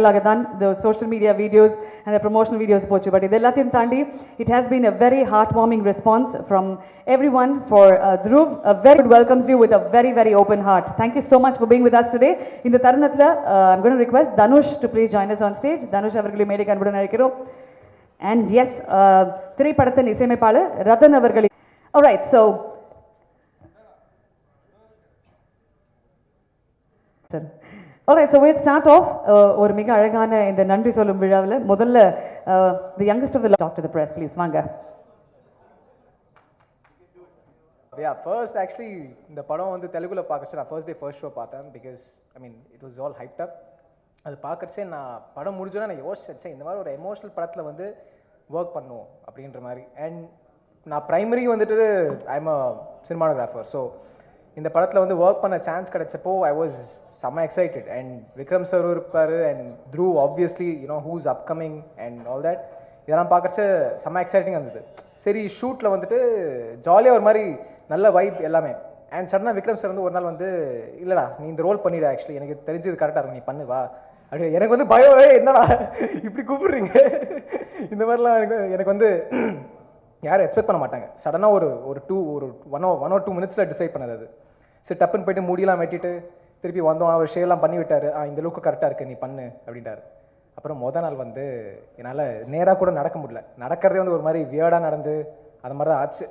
நாட்களாக தான் இந்த சோஷியல் மீடியா வீடியோஸ் அந்த ப்ரொமோஷனல் வீடியோஸ் போச்சு பட் இது எல்லாத்தையும் தாண்டி it has been a very heart warming response from everyone for through very good welcomes you with a very very open heart thank you so much for being with us today இந்த தருணத்தில் I'm gonna request Dhanush to please join us on stage Dhanush அவர்களை மேடைக்கு அன்புடன் அழைக்கிறோம் and S திரைப்படத்தின் இசையமைப்பாளர் ரத்தன் அவர்கள் right so sir okay so we'll start off ஒரு மிக அழகான இந்த நன்றி சொல்லும் விழாவில் முதல்ல the youngest of the talk to the press please வாங்க யா ஃபர்ஸ்ட் ஆக்சுவலி இந்த படம் வந்து தெலுங்குல பார்க்கச்சு நான் ஃபர்ஸ்ட் டே ஃபர்ஸ்ட் ஷோ பார்த்தேன் because I mean it was all hyped up அது பார்க்கறச்சே நான் படம் முடிஞ்சோன்னா நான் யோசிச்சேன் இந்த மாதிரி ஒரு எமோஷனல் படத்தில் வந்து ஒர்க் பண்ணுவோம் அப்படின்ற மாதிரி அண்ட் நான் ப்ரைமரி வந்துட்டு ஐம் அ சினிமாடோகிராஃபர் ஸோ இந்த படத்தில் வந்து ஒர்க் பண்ண சான்ஸ் கிடைச்சப்போ ஐ வாஸ் செம்ம எக்ஸைட்டட் அண்ட் விக்ரம் சார் இருப்பார் and Dhruv obviously you know who's upcoming and all that இதெல்லாம் பார்க்கறச்ச செம்ம எக்ஸைட்டிங் இருந்தது சரி ஷூட்டில் வந்துட்டு ஜாலியாக ஒரு மாதிரி நல்ல வைப் எல்லாமே அண்ட் சடனாக விக்ரம் சார் வந்து ஒரு நாள் வந்து இல்லைடா நீ இந்த ரோல் பண்ணிடு ஆக்சுவலி எனக்கு தெரிஞ்சது கரெக்டாக இருக்கும் நீ பண்ணு வா அப்படி எனக்கு வந்து பயம் "ஏய், என்னடா இப்படி கூப்பிடுறீங்க இந்த மாதிரிலாம் எனக்கு எனக்கு வந்து யாரும் எக்ஸ்பெக்ட் பண்ண மாட்டாங்க சடனாக ஒரு ஒரு டூ ஒரு ஒன் ஒன் ஆர் டூ மினிட்ஸில் டிசைட் பண்ணது அது சரி டப்புன்னு போயிட்டு முடியெல்லாம் வெட்டிட்டு திருப்பி வந்தோம் அவர் ஷேலாம் பண்ணி விட்டாரு ஆ இந்த லுக்கு கரெக்டாக இருக்கு நீ பண்ணு அப்படின்ட்டாரு அப்புறம் முத நாள் வந்து என்னால் நேராக கூட நடக்க முடியல நடக்கிறதே வந்து ஒரு மாதிரி வியர்டாக நடந்து அந்த மாதிரி தான் ஆச்சு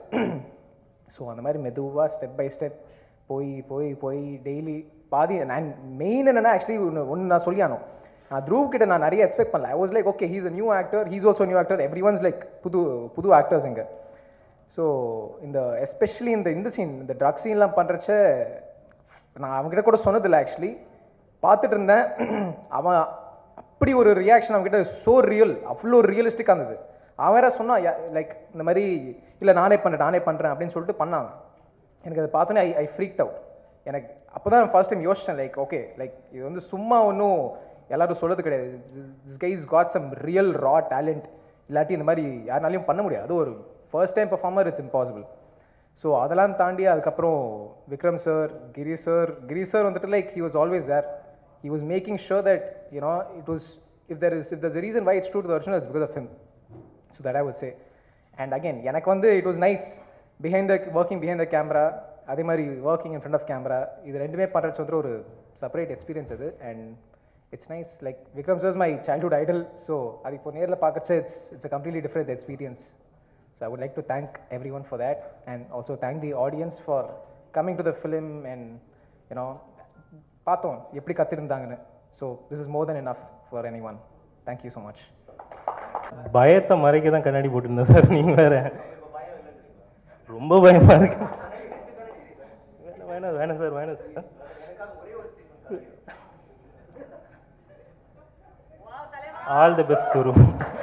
ஸோ அந்த மாதிரி மெதுவாக ஸ்டெப் பை ஸ்டெப் போய் போய் போய் டெய்லி பாதி நான் மெயின் என்னன்னா ஆக்சுவலி ஒன்று ஒன்று நான் சொல்லியானோ நான் த்ரூவ் கிட்ட நான் நிறைய எக்ஸ்பெக்ட் பண்ணல I was like okay he's a new actor he's also new actor everyone's like புது புது ஆக்டர்ஸ் இங்கே ஸோ இந்த எஸ்பெஷலி இந்த இந்த சீன் இந்த ட்ரக் சீன்லாம் பண்ணுறச்ச நான் அவங்ககிட்ட கூட சொன்னதில்லை ஆக்சுவலி பார்த்துட்டு இருந்தேன் அவன் அப்படி ஒரு ரியாக்ஷன் அவன்கிட்ட ஸோ ரியல் அவ்வளோ ரியலிஸ்டிக்காக இருந்தது அவன் வேற சொன்னான் லைக் இந்த மாதிரி இல்லை நானே பண்ணுறேன் நானே பண்ணுறேன் அப்படின்னு சொல்லிட்டு பண்ணான் எனக்கு அதை பார்த்தோன்னே ஐ ஐ ஃப்ரீக்ட் அவுட் எனக்கு அப்போ தான் ஃபர்ஸ்ட் டைம் யோசிச்சேன் லைக் ஓகே லைக் இது வந்து சும்மா ஒன்றும் எல்லாரும் சொல்றது கிடையாது this guys got some real raw talent இல்லாட்டி இந்த மாதிரி யாருனாலையும் பண்ண முடியாது அது ஒரு first time performer it's impossible so அதெல்லாம் தாண்டி அதுக்கப்புறம் Vikram sir Giri sir Giri sir வந்துட்டு like he was always there he was making sure that you know it was if there is if there reason why it's true to original it's because of him so that I would say and again எனக்கு வந்து it was nice behind the working behind the camera அதே மாதிரி working in front of camera இது ரெண்டுமே பண்ணுறது வந்து ஒரு separate experience அது and it's nice like Vikram sir my childhood idol so அது இப்போ நேரில் பார்க்கறச்ச it's it's a completely different experience so I would like to thank everyone for that and also thank the audience for coming to the film and you know பார்த்தோம் எப்படி கத்திருந்தாங்கன்னு so this is more than enough for anyone thank you so much பயத்தை மறைக்க தான் கண்ணாடி போட்டிருந்தேன் sir நீங்க வேற ரொம்ப பயமா இருக்கு வேணாம் வேணாம் வேணாம் சார் வேணாம் சார் ஆல் தி பெஸ்ட் குரு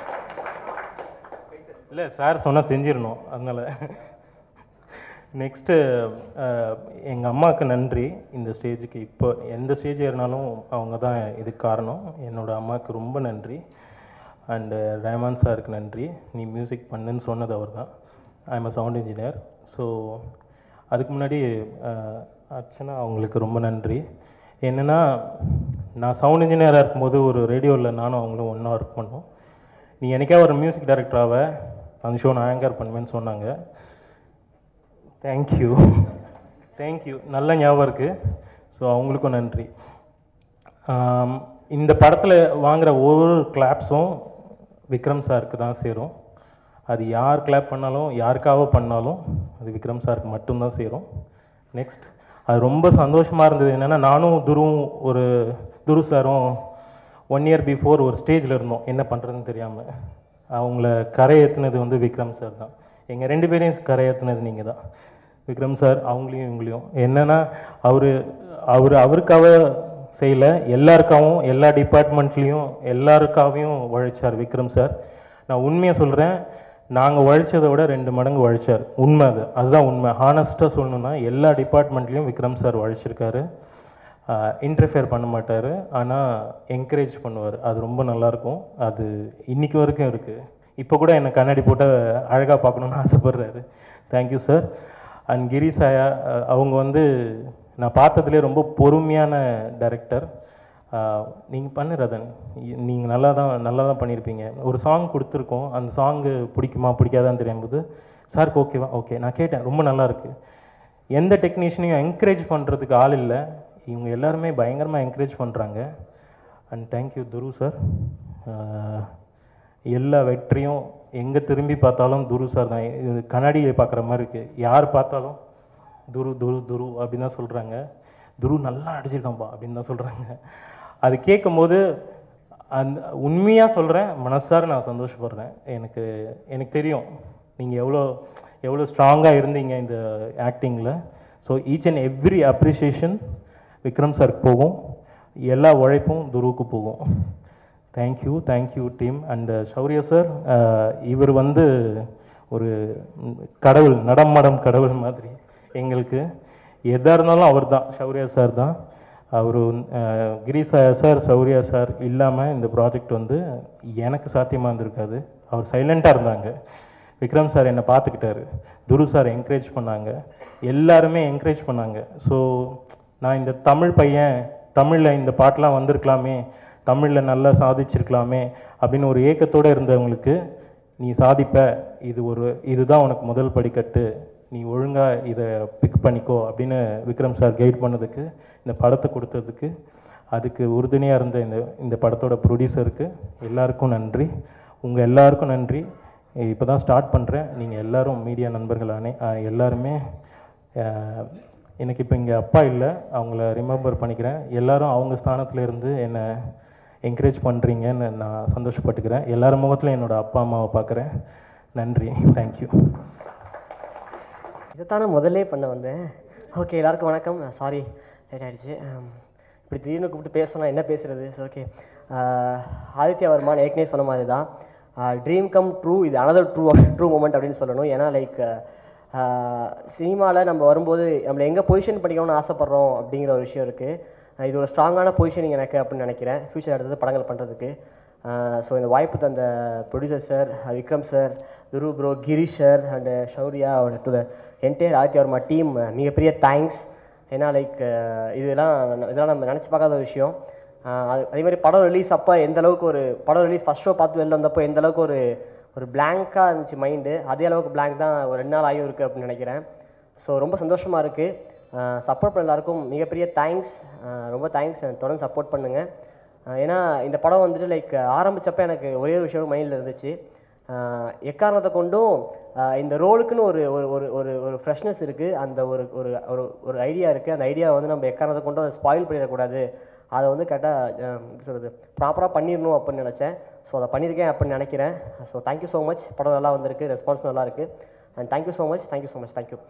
இல்லை சார் சொன்னால் செஞ்சிடணும் அதனால நெக்ஸ்ட்டு எங்கள் அம்மாவுக்கு நன்றி இந்த ஸ்டேஜுக்கு இப்போ எந்த ஸ்டேஜ் ஏறினாலும் அவங்க தான் இதுக்கு காரணம் என்னோட அம்மாவுக்கு ரொம்ப நன்றி அண்டு ரஹ்மான் சாருக்கு நன்றி நீ மியூசிக் பண்ணுன்னு சொன்னது அவர் தான் I'm a sound engineer so அதுக்கு முன்னாடி அஹ், அர்ச்சனா அவங்களுக்கு ரொம்ப நன்றி என்னென்னா நான் சவுண்ட் இன்ஜினியராக இருக்கும்போது ஒரு ரேடியோவில் நானும் அவங்களும் ஒன்றா ஒர்க் பண்ணோம் நீ எனக்கே ஒரு மியூசிக் டைரக்டராக அந்த ஷோ நான் ஆங்கர் பண்ணுவேன்னு சொன்னாங்க தேங்க்யூ தேங்க்யூ நல்ல ஞாபகம் இருக்குது ஸோ அவங்களுக்கும் நன்றி ஆம், இந்த படத்தில் வாங்குற ஒவ்வொரு கிளாப்ஸும் விக்ரம் சாருக்கு தான் சேரும் அது யார் கிளாப் பண்ணாலும் யாருக்காக பண்ணாலும் அது விக்ரம் சாருக்கு மட்டும்தான் சேரும் நெக்ஸ்ட் அது ரொம்ப சந்தோஷமாக இருந்தது என்னென்னா நானும் துருவும் ஒரு துரு சாரும் ஒன் இயர் பிஃபோர் ஒரு ஸ்டேஜில் இருந்தோம் என்ன பண்ணுறதுன்னு தெரியாமல் அவங்கள கரையேற்றுனது வந்து விக்ரம் சார் தான் எங்கள் ரெண்டு பேரையும் கரையேற்றுனது நீங்கள் தான் விக்ரம் சார் அவங்களையும் இவங்களையும் என்னன்னா அவர் அவர் அவருக்காக செய்யல எல்லாருக்காகவும் எல்லா டிபார்ட்மெண்ட்லேயும் எல்லாருக்காகவும் உழைச்சார் விக்ரம் சார் நான் உண்மையாக சொல்கிறேன் நாங்கள் உழைச்சதை விட ரெண்டு மடங்கு உழைச்சார் உண்மை அது அதுதான் உண்மை ஹானஸ்ட்டாக சொல்லணும்னா எல்லா டிபார்ட்மெண்ட்லேயும் விக்ரம் சார் உழைச்சிருக்காரு இன்டர்ஃபியர் பண்ண மாட்டார் ஆனால் என்கரேஜ் பண்ணுவார் அது ரொம்ப நல்லாயிருக்கும் அது இன்னைக்கு வரைக்கும் இருக்குது இப்போ கூட என்னை கண்ணாடி போட்டு அழகாக பார்க்கணுன்னு ஆசைப்பட்றாரு thank you sir and Giri Chaya அஹ், அவங்க வந்து நான் பார்த்ததுலேயே ரொம்ப பொறுமையான டைரக்டர் நீங்கள் பண்ணு ரதன் நீங்கள் நல்லா தான் நல்லா தான் பண்ணியிருப்பீங்க ஒரு சாங் கொடுத்துருக்கோம் அந்த சாங்கு பிடிக்குமா பிடிக்காதான்னு தெரியும்போது சாருக்கு ஓகேவா ஓகே நான் கேட்டேன் ரொம்ப நல்லா இருக்கு எந்த டெக்னீஷியனையும் என்கரேஜ் பண்ணுறதுக்கு ஆள் இல்லை இவங்க எல்லாருமே பயங்கரமாக என்கரேஜ் பண்ணுறாங்க அண்ட் தேங்க்யூ துரு சார் எல்லா வெற்றியும் எங்கே திரும்பி பார்த்தாலும் துரு சார் தான் இது கண்ணாடியை பார்க்குற மாதிரி இருக்குது யார் பார்த்தாலும் துரு துரு துரு அப்படின்னு தான் சொல்கிறாங்க துரு நல்லா அடிச்சிருக்கான்பா அப்படின்னு தான் சொல்கிறாங்க அது கேட்கும்போது அந்த உண்மையாக சொல்கிறேன் மனசார நான் சந்தோஷப்படுறேன் எனக்கு எனக்கு தெரியும் நீங்கள் எவ்வளோ எவ்வளோ ஸ்ட்ராங்காக இருந்தீங்க இந்த ஆக்டிங்கில் so each and every appreciation Vikram சாருக்கு போகும் எல்லா உழைப்பும் துருவுக்கு போகும் thank you thank you team and Shaurya sir இவர் வந்து ஒரு ம், கடவுள் நடமாடம் கடவுள் மாதிரி எங்களுக்கு எதாக இருந்தாலும் அவர் தான் ஷௌர்யா சார் தான் அவர் கிரீஷா சார் சௌர்யா சார் இல்லாமல் இந்த ப்ராஜெக்ட் வந்து எனக்கு சாத்தியமாக இருந்திருக்காது அவர் சைலண்ட்டாக இருந்தாங்க விக்ரம் சார் என்னை பார்த்துக்கிட்டாரு துரு சார் என்கரேஜ் பண்ணாங்க எல்லாருமே என்கரேஜ் பண்ணாங்க ஸோ நான் இந்த தமிழ் பையன் தமிழில் இந்த பாட்டெலாம் வந்திருக்கலாமே தமிழில் நல்லா சாதிச்சிருக்கலாமே அப்படின்னு ஒரு ஏக்கத்தோடு இருந்தவங்களுக்கு நீ சாதிப்ப இது ஒரு இதுதான் உனக்கு முதல் படிக்கட்டு நீ ஒழுங்காக இதை பிக் பண்ணிக்கோ அப்படின்னு விக்ரம் சார் கைட் பண்ணதுக்கு இந்த படத்தை கொடுத்ததுக்கு அதுக்கு உறுதுணையாக இருந்த இந்த இந்த படத்தோட ப்ரொடியூசருக்கு எல்லாருக்கும் நன்றி உங்கள் எல்லாருக்கும் நன்றி இப்போ தான் ஸ்டார்ட் பண்ணுறேன் நீங்கள் எல்லாரும் மீடியா நண்பர்கள் அனை அஹ் எல்லாருமே அஹ், எனக்கு இப்போ இங்கே அப்பா இல்லை அவங்கள ரிமெம்பர் பண்ணிக்கிறேன் எல்லாரும் அவங்க ஸ்தானத்துல இருந்து என்னை என்கரேஜ் பண்ணுறீங்கன்னு நான் சந்தோஷப்பட்டுக்கிறேன் எல்லார் முகத்தில் என்னோட அப்பா அம்மாவை பார்க்குறேன் நன்றி தேங்க்யூ இதைத்தானே முதல்லே பண்ண வந்தேன் ஓகே எல்லாருக்கும் வணக்கம் சாரி லேட் ஆயிடுச்சு Um, இப்படி திடீர்னு கூப்பிட்டு பேசணும் என்ன பேசுறது ஓகே ஆதித்யா வர்மான் ஏற்கனவே சொன்ன மாதிரி தான் ட்ரீம் கம் ட்ரூ இது அனதர் ட்ரூ ட்ரூ மூமெண்ட் அப்படின்னு சொல்லணும் ஏன்னா லைக் சினிமாவில் நம்ம வரும்போது நம்மளை எங்கே பொசிஷன் பண்ணிக்கணும்னு ஆசைப்பட்றோம் அப்படிங்கிற ஒரு விஷயம் இருக்குது இது ஒரு ஸ்ட்ராங்கான பொசிஷனிங் எனக்கு அப்படின்னு நினைக்கிறேன் ஃப்யூச்சர் அடுத்தது படங்கள் பண்ணுறதுக்கு ஸோ இந்த வாய்ப்பு தந்த producer sir Vikram sir Dhruv bro Gireesh sir and Shaurya to the entire Aditya Varma team மிகப்பெரிய தேங்க்ஸ் ஏன்னா லைக் இதெல்லாம் இதெல்லாம் நம்ம நினச்சி பார்க்காத ஒரு விஷயம் ஆஹ் அது அதே மாதிரி படம் ரிலீஸ் அப்போ எந்த அளவுக்கு ஒரு படம் ரிலீஸ் ஃபஸ்ட் ஷோ பார்த்து வெளில வந்தப்போ எந்த அளவுக்கு ஒரு ஒரு பிளாங்காக இருந்துச்சு மைண்டு அதே அளவுக்கு blank தான் ஒரு ரெண்டு நாள் ஆகியும் இருக்குது அப்படின்னு நினைக்கிறேன் ஸோ ரொம்ப சந்தோஷமாக இருக்குது சப்போர்ட் பண்ண எல்லாருக்கும் மிகப்பெரிய தேங்க்ஸ் ரொம்ப தேங்க்ஸ் தொடர்ந்து சப்போர்ட் பண்ணுங்கள் ஏன்னா இந்த படம் வந்துட்டு லைக் ஆரம்பிச்சப்ப எனக்கு ஒரே ஒரு விஷயம் மைண்டில் இருந்துச்சு ஆஹ் எக்காரணத்தை கொண்டும் ஆஹ் இந்த ரோலுக்குன்னு ஒரு ஒரு ஒரு ஒரு ஒரு ஃப்ரெஷ்னஸ் இருக்குது அந்த ஒரு ஒரு ஒரு ஒரு ஐடியா இருக்குது அந்த ஐடியா வந்து நம்ம எக்காரணத்தை கொண்டும் அதை ஸ்பாயில் பண்ணிடக்கூடாது அதை வந்து கரெக்டாக எப்படி சொல்கிறது ப்ராப்பராக பண்ணிடணும் அப்படின்னு நினச்சேன் ஸோ அதை பண்ணியிருக்கேன் அப்படின்னு நினைக்கிறேன் ஸோ தேங்க்யூ ஸோ மச் படம் நல்லா வந்திருக்கு ரெஸ்பான்ஸ் நல்லா இருக்குது and thank you so much thank you so much thank you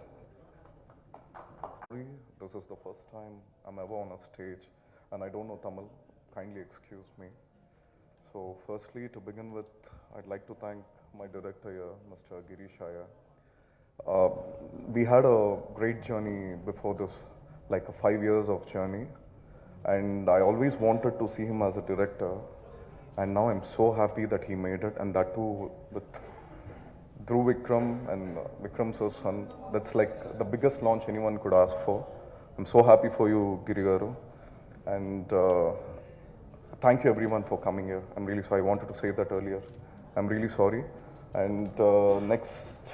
Sorry, This is the first time I'm ever on a stage and I don't know Tamil. Kindly excuse me. So, firstly, to begin with, I'd like to thank my director here, Mr. Girish Iyer. Uh, we had a great journey before this, like a five years of journey, and I always wanted to see him as a director. And now I'm so happy that he made it, and that too with Dhruv Vikram and uh, Vikram sir's son. That's like the biggest launch anyone could ask for. I'm so happy for you, Girigaru. And uh, thank you everyone for coming here. I'm really sorry. I wanted to say that earlier. I'm really sorry. And uh, next,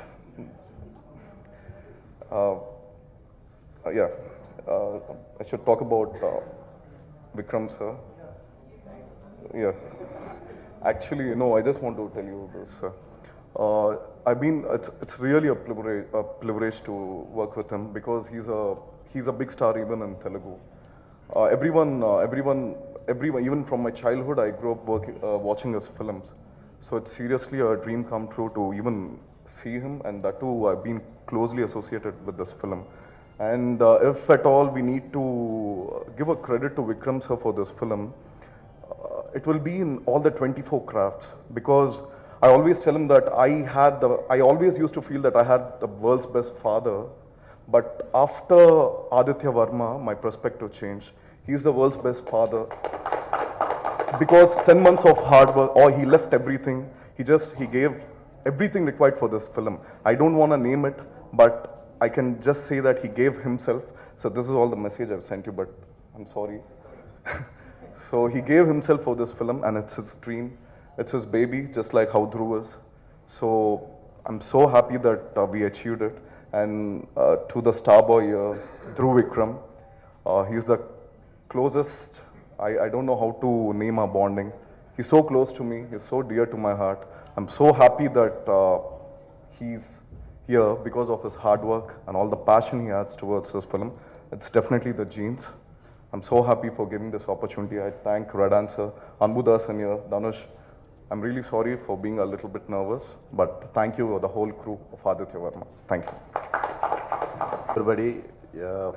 uh, uh, yeah, uh, I should talk about uh, Vikram sir. Yeah. Actually, no, I just want to tell you this. Uh, uh, I've been, it's, it's really a privilege, a privilege to work with him because he's a, he's a big star even in Telugu. Uh, everyone, uh, everyone, everyone, even from my childhood, I grew up working, uh, watching his films. So it's seriously a dream come true to even see him, and that too, I've been closely associated with this film. And uh, if at all we need to uh, give a credit to Vikram sir for this film, uh, it will be in all the 24 crafts because I always tell him that I had the, I always used to feel that I had the world's best father, but after Aditya Varma, my perspective changed. He's the world's best father because 10 months of hard work, or he left everything. He just, he gave everything required for this film. I don't want to name it, but I can just say that he gave himself. So this is all the message I've sent you, but I'm sorry. so So he gave himself for this film, and it's his dream. It's his baby, just like how Dhruv is. So I'm so happy that uh, we achieved it. And uh, to the star boy, uh, Dhruv Vikram, uh, he's the closest. I, I don't know how to name our bonding. He's so close to me. He's so dear to my heart. I'm so happy that uh, he's here because of his hard work and all the passion he has towards this film. It's definitely the genes. I'm so happy for giving this opportunity. I thank Red Answer, Anbudas and here, Dhanush. I'm really sorry for being a little bit nervous, but thank you, the whole crew of Aditya Verma. Thank you. everybody. Uh,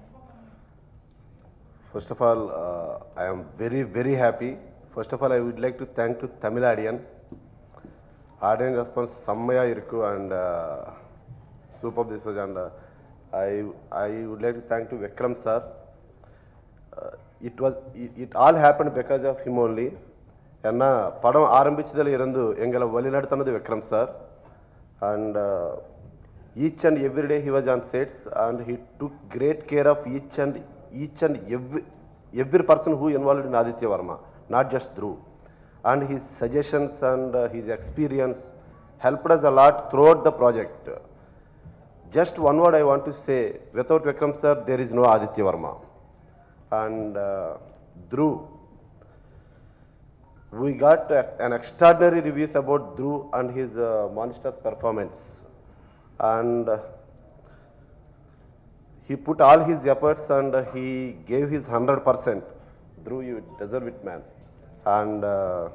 first of all, uh, I am very, very happy. First of all, I would like to thank to Tamil audience. Audience response செம்மையா இருக்கு and uh, superb this was and uh, I, I would like to thank to Vikram sir. Uh, it was it, it all happened because of him only. ஏன்னா படம் ஆரம்பிச்சதுல இருந்து எங்களை வழிநடத்தினது Vikram sir and uh, each and every day he was on sets and he took great care of each and each and every every person who involved in Aditya Varma, not just Dhruv. And his suggestions and uh, his experience helped us a lot throughout the project. Just one word I want to say, without Vikram sir, there is no Aditya Varma. And uh, Dhruv, we got uh, an extraordinary reviews about Dhruv and his uh, monster's performance. And uh, he put all his efforts and uh, he gave his 100%. Dhruv, you deserve it, man. And uh,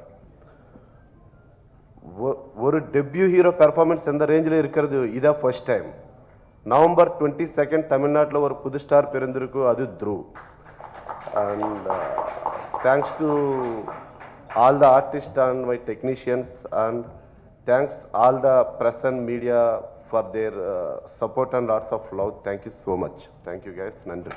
ஒ- ஒரு debut hero performance எந்த ரேஞ்சில் இருக்கிறது இதான் first time November twenty second தமிழ்நாட்டில் ஒரு புது star பிறந்திருக்கு அது Dhruv and uh, thanks to all the artists and my technicians and thanks all the press and media for their uh, support and lots of love thank you so much thank you guys nandri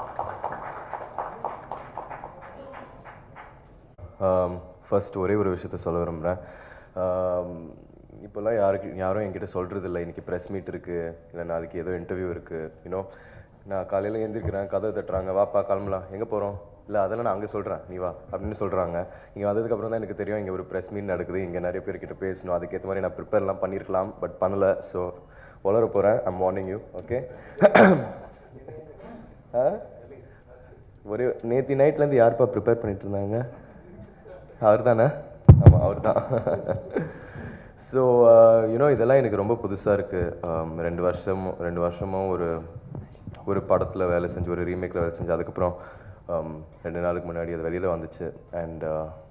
first ஒரே ஒரு விஷயத்த சொல்ல விரும்புகிறேன் இப்போல்லாம் யாருக்கு யாரும் என்கிட்ட சொல்கிறது இல்லை இன்னைக்கு ப்ரெஸ் மீட் இருக்குது இல்லை நாளைக்கு ஏதோ இன்டர்வியூ இருக்குது யூனோ நான் காலையில் எழுந்திருக்கிறேன் கதவை தட்டுறாங்க வாப்பா கிளம்பலாம் எங்கே போகிறோம் இல்லை அதெல்லாம் நான் அங்கே சொல்கிறேன் நீ வா அப்படின்னு சொல்கிறாங்க இங்கே வந்ததுக்கப்புறம் தான் எனக்கு தெரியும் இங்கே ஒரு ப்ரெஸ் மீட் நடக்குது இங்கே நிறைய பேர்கிட்ட பேசணும் அதுக்கேற்ற மாதிரி நான் ப்ரிப்பேர்லாம் பண்ணியிருக்கலாம் பட் பண்ணல ஸோ வளர போகிறேன் ஐம் வார்னிங் யூ ஓகே ஒரே நேத்தி நைட்லேருந்து யாருப்பா ப்ரிப்பேர் பண்ணிட்டு இருந்தாங்க அவர் தானே ஆமாம் அவர் தான் ஸோ யூனோ இதெல்லாம் எனக்கு ரொம்ப புதுசாக இருக்குது ரெண்டு வருஷம் ரெண்டு வருஷமும் ஒரு ஒரு படத்தில் வேலை செஞ்சு ஒரு ரீமேக்கில் வேலை செஞ்சு அதுக்கப்புறம் um, ரெண்டு நாளுக்கு முன்னாடி அது வெளியில் வந்துச்சு அண்ட்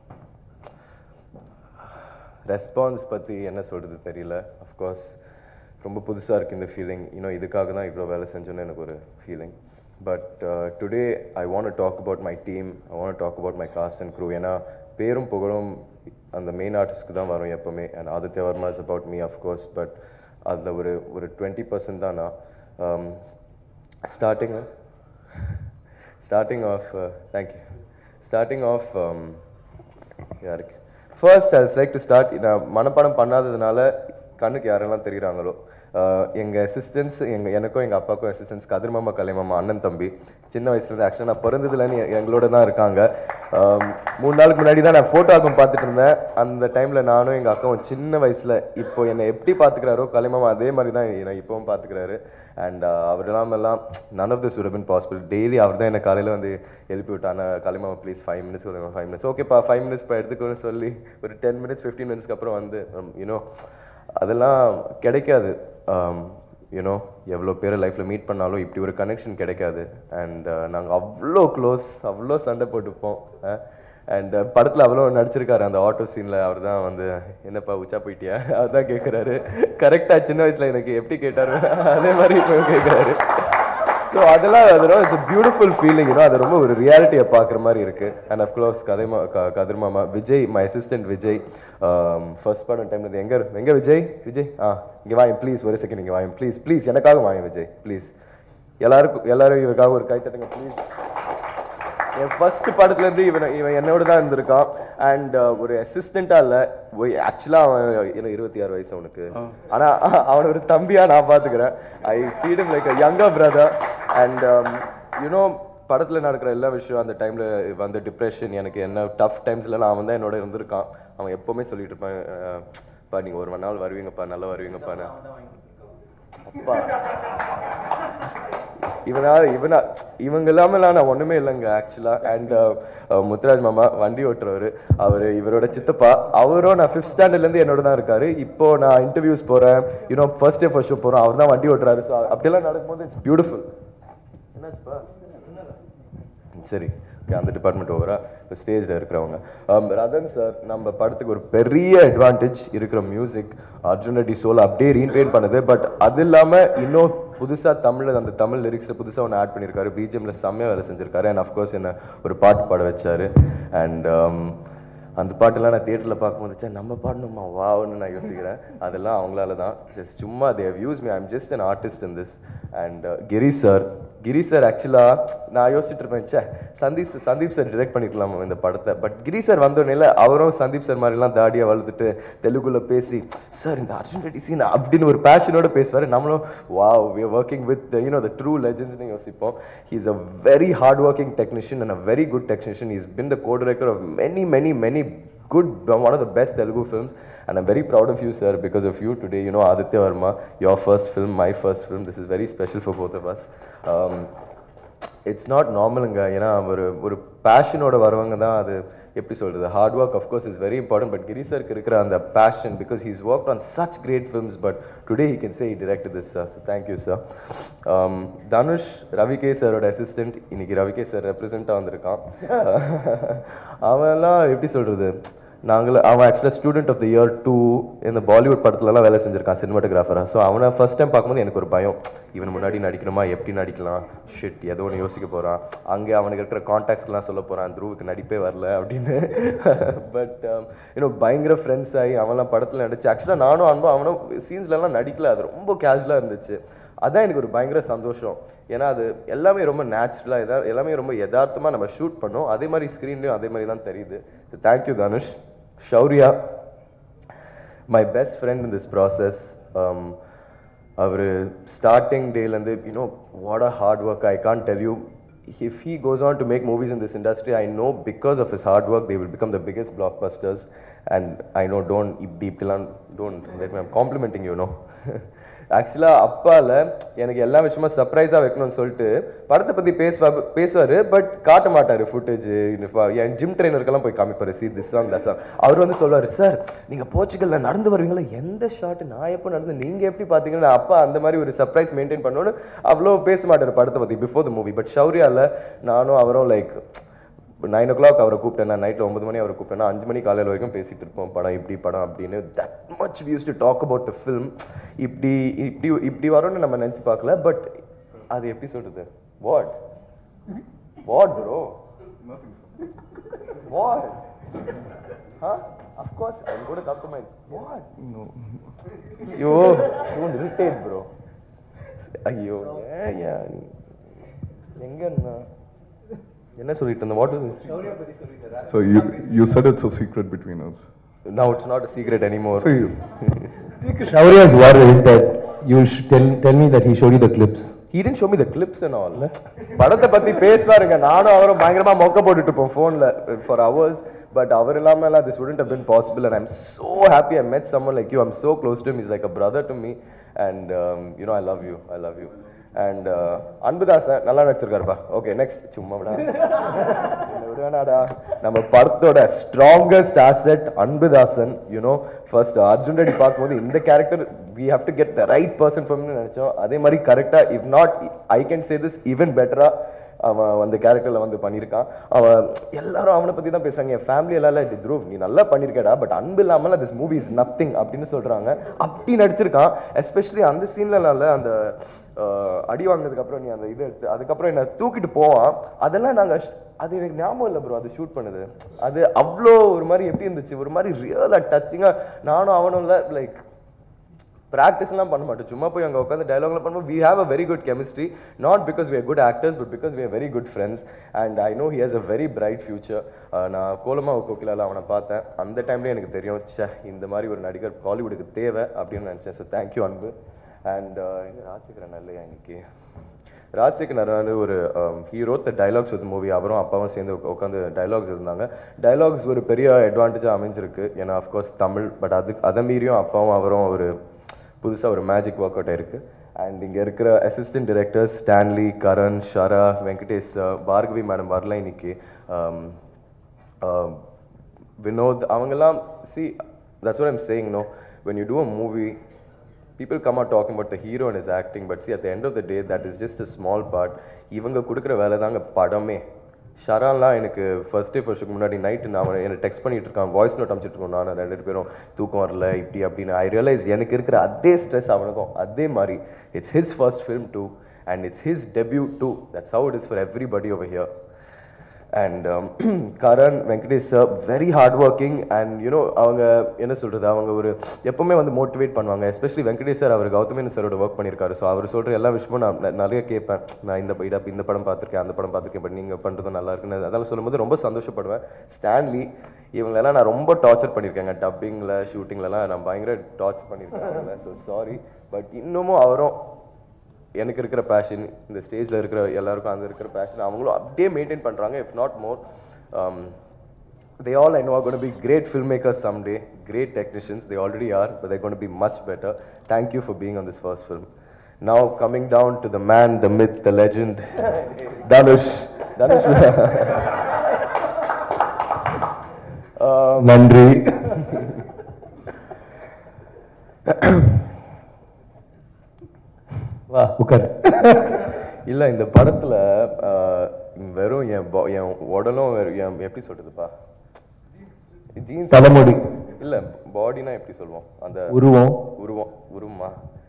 ரெஸ்பான்ஸ் பற்றி என்ன சொல்கிறது தெரியல அஃப்கோர்ஸ் ரொம்ப புதுசாக இருக்குது இந்த ஃபீலிங் இன்னும் இதுக்காக தான் இவ்வளோ வேலை செஞ்சோன்னு எனக்கு ஒரு feeling but today I want talk about my team I want talk about my cast and crew ஏன்னா பேரும் புகழும் அந்த மெயின் ஆர்டிஸ்ட்க்கு தான் வரும் எப்போவுமே and Aditya Varma is about me of course but அதில் ஒரு ஒரு டுவெண்ட்டி பர்சன்ட் தான் நான் starting starting off thank you starting off யாருக்கு first I like to start நான் மனப்பாடம் பண்ணாததுனால கண்ணுக்கு யாரெல்லாம் தெரியுறாங்களோ ஆஹ் எங்க அசிஸ்டன்ஸ் எங்க எனக்கும் எங்க அப்பாவுக்கும் அசிஸ்டன்ஸ் கதிர்மாமா கலைமாமா அண்ணன் தம்பி சின்ன வயசுல இருந்து ஆக்சுவலாக நான் பிறந்ததுலன்னு எ- எங்களோட தான் இருக்காங்க ஆம், மூணு நாளுக்கு முன்னாடி தான் நான் ஃபோட்டோ ஆல்பம் பார்த்துட்டு இருந்தேன் அந்த டைம்ல நானும் எங்க அக்காவும் சின்ன வயசுல இப்போ என்னை எப்படி பார்த்துக்கிறாரோ கலைமாமா அதே மாதிரி தான் என்னை இப்பவும் பார்த்துக்கிறாரு அண்ட் அவர் இல்லாமல்லாம் none of this would have been possible daily அவர் தான் என்னை காலையில் வந்து எழுப்பி விட்டான கலிமாமா ப்ளீஸ் ஃபைவ் மினிட்ஸ் சொல்லுங்க ஃபைவ் மினிட்ஸ் ஓகேப்பா ஃபைவ் மினிட்ஸ் இப்போ எடுத்துக்கோன்னு சொல்லி ஒரு டென் மினிட்ஸ் ஃபிஃப்டீன் மினிட்ஸ்க்கு அப்புறம் வந்து யூனோ அதெல்லாம் கிடைக்காது யூனோ எவ்வளோ பேரை லைஃப்பில் மீட் பண்ணாலும் இப்படி ஒரு கனெக்ஷன் கிடைக்காது அண்ட் நாங்கள் அவ்வளோ க்ளோஸ் அவ்வளோ சண்டை போட்டுப்போம் அண்ட் படத்தில் அவ்வளோ நடிச்சிருக்காரு அந்த ஆட்டோ சீனில் அவர் தான் வந்து என்னப்பா உச்சா போயிட்டியா அவர் தான் கேட்குறாரு கரெக்டாக சின்ன வயசில் எனக்கு எப்படி கேட்டாரு அதே மாதிரி இப்போ கேட்குறாரு ஸோ அதெல்லாம் அதெல்லாம் இட்ஸ் பியூட்டிஃபுல் ஃபீலிங் யூனோ அது ரொம்ப ஒரு ரியாலிட்டியை பார்க்குற மாதிரி இருக்கு அண்ட் அஃப்கோர்ஸ் கதைமா க கதிர்மாமா Vijay my assistant Vijay first படம் டைம்ல எங்க இரு- எங்க விஜய் விஜய் ஆ இங்கே வாங்க ப்ளீஸ் ஒரு செகண்ட் இங்கே வாங்க ப்ளீஸ் ப்ளீஸ் எனக்காக வாங்க விஜய் ப்ளீஸ் எல்லாருக்கும் எல்லாரும் இவருக்காக ஒரு கை தட்டுங்க ப்ளீஸ் என் ஃபர்ஸ்ட் படத்துல இருந்து இவன் இவன் என்னோட தான் இருந்திருக்கான் அண்ட் ஒரு அசிஸ்டண்டா இல்ல ஆக்சுவலா அவன் என்ன இருபத்தி ஆறு வயசு அவனுக்கு ஆனா அவன ஒரு தம்பியா நான் பாத்துக்கிறேன் I feel like a younger brother and you know படத்தில் நடக்கிற எல்லா விஷயம் அந்த டைமில் வந்த டிப்ரெஷன் எனக்கு என்ன டஃப் டைம்ஸ்ல அவன் தான் என்னோட இருந்திருக்கான் அவன் எப்போவுமே சொல்லிட்டு இருப்பான் அஹ், பா நீங்கள் ஒரு நாள் வருவீங்கப்பா நல்லா வருவீங்கப்பான்னு அப்பா இவனா இவனா இவங்க இல்லாமலாம் நான் ஒண்ணுமே இல்லைங்க ஆக்சுவலா அண்ட் முத்துராஜ் மாமா வண்டி ஓட்டுறவர் அவர் இவரோட சித்தப்பா அவரும் நான் ஃபிஃப்த் ஸ்டாண்டர்ட்ல இருந்து என்னோட தான் இருக்காரு இப்போ நான் இன்டர்வியூஸ் போறேன் you know first day first show போறோம் அவர் தான் வண்டி ஓட்டுறாரு ஸோ அப்படியெல்லாம் நடக்கும்போது இட்ஸ் பியூட்டிஃபுல் என்னாச்சுப்பா சரி okay, அந்த டிபார்ட்மெண்ட் ஓவரா இப்போ ஸ்டேஜில் இருக்கிறவங்க Um, ரதன் சார் நம்ம படத்துக்கு ஒரு பெரிய அட்வான்டேஜ் இருக்கிற மியூசிக் அர்ஜுன் ரெட்டி சோல் அப்படியே ரீன்வெயிட் பண்ணுது பட் அது இல்லாமல் இன்னும் புதுசாக தமிழில் அந்த தமிழ் லிரிக்ஸில் புதுசாக ஒன்று ஆட் பண்ணியிருக்காரு பிஜிஎம்ல செம்மையாக வேலை செஞ்சிருக்காரு அண்ட் அஃப்கோர்ஸ் என்ன ஒரு பாட்டு பாட வச்சாரு அண்ட் அந்த பாட்டெல்லாம் நான் தியேட்டரில் பார்க்கும்போது ச்சே, நம்ம பாடணுமா வாவ்னு நான் யோசிக்கிறேன் அதெல்லாம் அவங்களால தான் Just சும்மா தேவ் use me I'm just an artist in this and Giri sir Giri sir ஆக்சுவலாக நான் யோசிச்சுட்டு இருப்பேன் ச்சே சந்தீப் சந்தீப் சார் டிரெக்ட் பண்ணிருக்கலாம் இந்த படத்தை பட் கிரி சார் வந்தோடனே அவரும் சந்தீப் சார் மாதிரிலாம் தாடியை வளர்த்துட்டு தெலுங்குல பேசி சார் இந்த அர்ஜுன் ரெட்டி சீன் அப்படின்னு ஒரு பேஷனோட பேசுவார் நம்மளும் wow we working with you know the true லெஜன்ஸ்னு யோசிப்போம் he is a very hard working technician and a very good technician is been the co director of many many many good one of the best Telugu films and I'm very proud of you sir because of you today you know Aditya Varma your first film my first film this is very special for both of us um, it's not நார்மலுங்க ஏன்னா ஒரு ஒரு பேஷனோட வரவங்க தான் அது எப்படி சொல்றது hard work of course is very important but Giri சருக்கு இருக்கிற அந்த passion because he's work on such great films but today he can say he direct this sir thank you sir Dhanush ரவிகே சாரோட அசிஸ்டன்ட் இன்னைக்கு ரவிகே சார் ரெப்ரசென்ட்டாக வந்திருக்கான் அவன்லாம் எப்படி சொல்றது நாங்கள் அவன் ஆக்சுவலாக student of the year two இந்த பாலிவுட் படத்துலலாம் வேலை செஞ்சிருக்கான் சினிமாட்டோகிராஃபராக ஸோ அவனை ஃபர்ஸ்ட் டைம் பார்க்கும்போது எனக்கு ஒரு பயம் இவன் முன்னாடி நடிக்கணுமா எப்படி நடிக்கலாம் ஷிட் ஏதோ ஒன்று யோசிக்க போகிறான் அங்கே அவனுக்கு இருக்கிற காண்டாக்ட்ஸ்லாம் சொல்ல போகிறான் துருவுக்கு நடிப்பே வரல அப்படின்னு பட் இன்னும் பயங்கர ஃப்ரெண்ட்ஸ் ஆகி அவன்லாம் படத்தில் நடிச்சு ஆக்சுவலாக நானும் அன்பும் அவனும் சீன்ஸ்லலாம் நடிக்கல அது ரொம்ப கேஷுவலாக இருந்துச்சு அதான் எனக்கு ஒரு பயங்கர சந்தோஷம் ஏன்னா அது எல்லாமே ரொம்ப நேச்சுரலாக எதா எல்லாமே ரொம்ப யதார்த்தமாக நம்ம ஷூட் பண்ணோம் அதே மாதிரி ஸ்க்ரீன்லேயும் அதே மாதிரி தான் தெரியுது thank you Dhanush Shaurya my best friend in this process அவர் ஸ்டார்டிங் டேலேருந்து you know what a hard work I can't tell you if he goes on to make movies in this industry, I know because of his hard work, they will become the biggest blockbusters. And I know, don't, deep don't let me, I'm complimenting you, know. ஆக்சுவலாக அப்பால எனக்கு எல்லா விஷயமா சர்ப்ரைஸாக வைக்கணும்னு சொல்லிட்டு படத்தை பற்றி பேசுவா பேசுவார் பட் காட்ட மாட்டார் ஃபுட்டேஜ் என் ஜிம் ட்ரைனருக்கெல்லாம் போய் காமிப்பார் see this song that song அவர் வந்து சொல்லுவார் சார் நீங்கள் போர்ச்சுகல்ல நடந்து வருவீங்களா எந்த ஷாட் நான் எப்போ நடந்து நீங்கள் எப்படி பார்த்தீங்கன்னா அப்பா அந்த மாதிரி ஒரு சர்ப்ரைஸ் மெயின்டைன் பண்ணணும்னு அவ்வளோ பேச மாட்டார் படத்தை பற்றி பிஃபோர் த மூவி பட் ஷௌரியாவில் நானும் அவரும் லைக் நைன் ஓ கிளாக் அவரை கூப்பிட்டேன் நான் நைட்டில் ஒன்பது மணி அவரை கூப்பிட்டேன் அஞ்சு மணி காலையில் வரைக்கும் பேசிட்டு இருப்போம் படம் இப்படி படம் அப்படின்னு that much views to talk about the film இப்படி இப்படி இப்படி வரும்னு நம்ம நினச்சி பார்க்கல பட் அது எப்படி சொல்றது what what bro what Huh? Of course, I'm going to compromise. What? No. Yo, don't irritate, bro. ஐயோ ஏன் ஏன் எங்க இருந்தா என்ன சொல்லிட்டு இருந்த what is So you you said it's a secret between us. Now it's not a secret anymore. So you, Shaurya is worried that you should tell, tell me that he showed you the clips. he didn't show me the clips and all படத்தை பத்தி பேசுவாருங்க நானும் அவரும் பயங்கரமா மொக்க போட்டுட்டு இருப்போம் போன்ல for hours but அவர் இல்லாம எல்லாம் this wouldn't have been possible and I'm so happy I met someone like you I'm so close to him he's like a brother to me and um, you know I love you I love you and uh, Anbudasan நல்லா நடிச்சிருக்காருப்பா okay next சும்மா விடா என்னை விடுவேனாடா நம்ம படத்தோட strongest asset Anbudasan you know first Arjun Reddy பார்க்கும்போது இந்த character we have to get the right person ஃப்ரம்னு நினைச்சோம் அதே மாதிரி கரெக்டா if not I can say this even பெட்டரா அவன் அந்த கேரக்டர்ல வந்து பண்ணியிருக்கான் அவன் எல்லாரும் அவனை பத்தி தான் பேசுறாங்க என் ஃபேமிலி எல்லாம் த்ரூவ் நீ நல்லா பண்ணியிருக்கடா பட் அன்பு இல்லாமல் திஸ் மூவி இஸ் நத்திங் அப்படின்னு சொல்றாங்க அப்படி நடிச்சிருக்கான் எஸ்பெஷலி அந்த சீன்ல அந்த அஹ், அடி வாங்கினதுக்கு அப்புறம் நீ அந்த இது எடுத்து அதுக்கப்புறம் என்ன தூக்கிட்டு போவான் அதெல்லாம் நாங்க sh- அது எனக்கு ஞாபகம் இல்லை ப்ரோ அது ஷூட் பண்ணது அது அவ்வளோ ஒரு மாதிரி எப்படி இருந்துச்சு ஒரு மாதிரி ரியலா டச்சிங்கா நானும் அவனும் இல்லை லைக் ப்ராக்டிஸ்லாம் பண்ண மாட்டோம் சும்மா போய் அங்கே உட்காந்து டைலாக்லாம் பண்ணுவோம் we have a very good chemistry not because we are good actors but because we are very good friends and I know he has a very bright future நான் கோலமா கோகிலால அவனை பார்த்தேன் அந்த டைம்லேயே எனக்கு தெரியும் ச்சே இந்த மாதிரி ஒரு நடிகர் பாலிவுட்டுக்கு தேவை அப்படின்னு நினச்சேன் ஸோ தேங்க்யூ அன்பு அண்ட் எங்க ராஜசேகரன் இல்லையா இன்னைக்கு ராஜசேகர் நரவானு ஒரு hero the dialogues with movie அவரும் அப்பாவும் சேர்ந்து உட்காந்து டைலாக்ஸ் இருந்தாங்க டைலாக்ஸ் ஒரு பெரிய அட்வான்டேஜாக அமைஞ்சிருக்கு ஏன்னா அஃப்கோர்ஸ் தமிழ் பட் அது அதை மீறியும் அப்பாவும் அவரும் ஒரு புதுசாக ஒரு மேஜிக் ஒர்க் அவுட் ஆயிருக்கு அண்ட் இங்கே இருக்கிற அசிஸ்டன்ட் டிரெக்டர்ஸ் ஸ்டான்லி கரண் ஷரா வெங்கடேஷ் sir, பார்கவி மேடம் வரல இன்னைக்கு Um, um, வினோத் அவங்கெல்லாம் see that's what I'm saying no when you do a movie people come out talking about the hero and his acting but see at the end of the day that is just a small part இவங்க கொடுக்குற வேலை தாங்க படமே ஷரான்லாம் எனக்கு first day ஃபர்ஸ்ட்டுக்கு முன்னாடி night நான் அவன் எனக்கு டெக்ஸ்ட் பண்ணிட்டு இருக்கான் வாய்ஸ் நோட் அனுப்பிச்சிட்டு இருக்கோம் நான் ரெண்டு பேரும் தூக்கம் வரல இப்படி அப்படின்னு ஐ ரியலைஸ் எனக்கு இருக்கிற அதே ஸ்ட்ரெஸ் அவனுக்கும் அதே மாதிரி it's his first film too and it's his debut too that's how it is for everybody over here and Karan Venkatesh sir very hard working and you know அவங்க என்ன சொல்றது அவங்க ஒரு எப்பவுமே வந்து மோட்டிவேட் பண்ணுவாங்க எஸ்பெஷலி வெங்கடேஷ் சார் அவர் கௌதமேன் சாரோட ஒர்க் பண்ணியிருக்காரு ஸோ அவர் சொல்ற எல்லா விஷயமும் நான் ந- நிறைய கேட்பேன் நான் இந்த இட இந்த படம் பார்த்துருக்கேன் அந்த படம் பார்த்துருக்கேன் பட் நீங்கள் பண்ணுறது நல்லா இருக்குன்னு அதெல்லாம் சொல்லும்போது ரொம்ப சந்தோஷப்படுவேன் ஸ்டான்லி இவங்களெல்லாம் நான் ரொம்ப டார்ச்சர் பண்ணியிருக்கேங்க டப்பிங்கில் ஷூட்டிங்லலாம் நான் பயங்கர டார்ச்சர் பண்ணியிருக்கேன் ஸோ சாரி பட் இன்னமும் அவரும் எனக்கு இருக்கிற பேஷன் இந்த ஸ்டேஜில் இருக்கிற எல்லாருக்கும் அந்த இருக்கிற பேஷன் அவங்களும் அப்படியே மெயின்டைன் பண்ணுறாங்க if not more they all I know are going to be great filmmakers someday, great technicians. They already are, but they're going to be much better. Thank you for being on this first film. Now coming down to the man, the myth, the legend, Danush. Danush. um, நன்றி வா உட்கார் இல்ல இந்த படத்துல ஆஹ், வெறும் என் bo- என் உடலும் வெறும் என் எப்படி சொல்றதுப்பா ஜீன்ஸ் தலைமுடி இல்ல பாடினா எப்படி சொல்லுவோம் அந்த உருவம் உருவம் உருவமா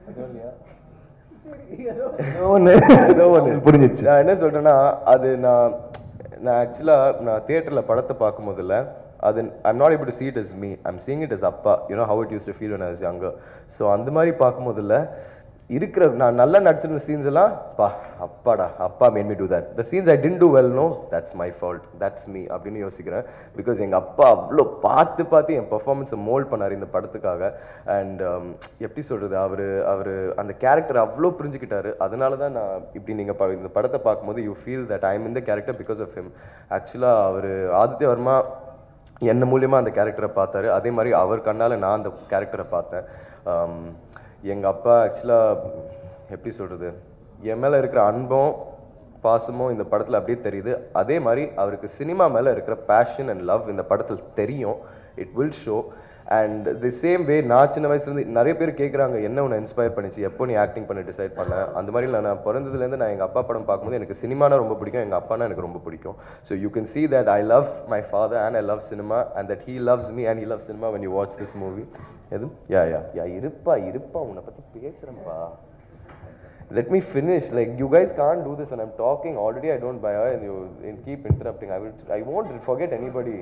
ஏதோ ஒண்ணு ஏதோ ஒண்ணு புரிஞ்சிச்சு நான் என்ன சொல்றேன்னா அது நான் நான் ஆக்சுவலா நான் தியேட்டர்ல படத்தை பார்க்கும் போதுல அது I'm not able to see it as me i'm seeing it as அப்பா you know how it used to feel when i was younger so அந்த மாதிரி பார்க்கும் போதுல இருக்கிற நான் நல்லா நடிச்சிருந்த சீன்ஸ் எல்லாம் பா அப்பாடா அப்பா made me do that the scenes I tend to well no that's my fault that's me அப்படின்னு யோசிக்கிறேன் பிகாஸ் எங்க அப்பா அவ்வளோ பார்த்து பார்த்து என் பெர்ஃபார்மன்ஸை மோல்ட் பண்ணார் இந்த படத்துக்காக அண்ட் எப்படி சொல்றது அவரு அவரு அந்த கேரக்டர் அவ்வளோ புரிஞ்சுக்கிட்டாரு அதனால தான் நான் இப்படி நீங்க ப- இந்த படத்தை பார்க்கும்போது you feel that I am இந்த கேரக்டர் பிகாஸ் ஆஃப் ஹிம் ஆக்சுவலாக அவர் ஆதித்ய வர்மா என்ன மூலியமா அந்த கேரக்டரை பார்த்தாரு அதே மாதிரி அவர் கண்ணால நான் அந்த கேரக்டரை பார்த்தேன் ஆம், எங்க அப்பா ஆக்சுவலா எப்படி சொல்றது என் மேல இருக்கிற அன்பும் பாசமும் இந்த படத்துல அப்படியே தெரியுது அதே மாதிரி அவருக்கு சினிமா மேல இருக்கிற பேஷன் அண்ட் லவ் இந்த படத்தில் தெரியும் it will show and the same way நான் சின்ன வயசுல இருந்து நிறைய பேர் கேட்குறாங்க என்ன உன்னை இன்ஸ்பயர் பண்ணிச்சு எப்போ நீ ஆக்டிங் பண்ண டிசைட் பண்ண அந்த மாதிரி இல்ல, நான் பிறந்ததுலேருந்து நான் எங்கள் அப்பா படம் பார்க்கும்போது எனக்கு சினிமானா ரொம்ப பிடிக்கும் எங்கள் அப்பானா எனக்கு ரொம்ப பிடிக்கும் so you can see that I love my father and I love cinema and that he loves me and he love cinema when you watch this movie எது யா யா யா இருப்பா இருப்பா உன்னை பற்றி பேசுகிறேன்ப்பா let me finish like you guys can't do this and i'm talking already i don't buy and you and keep interrupting i will i won't forget anybody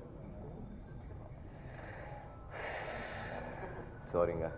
சாரிங்க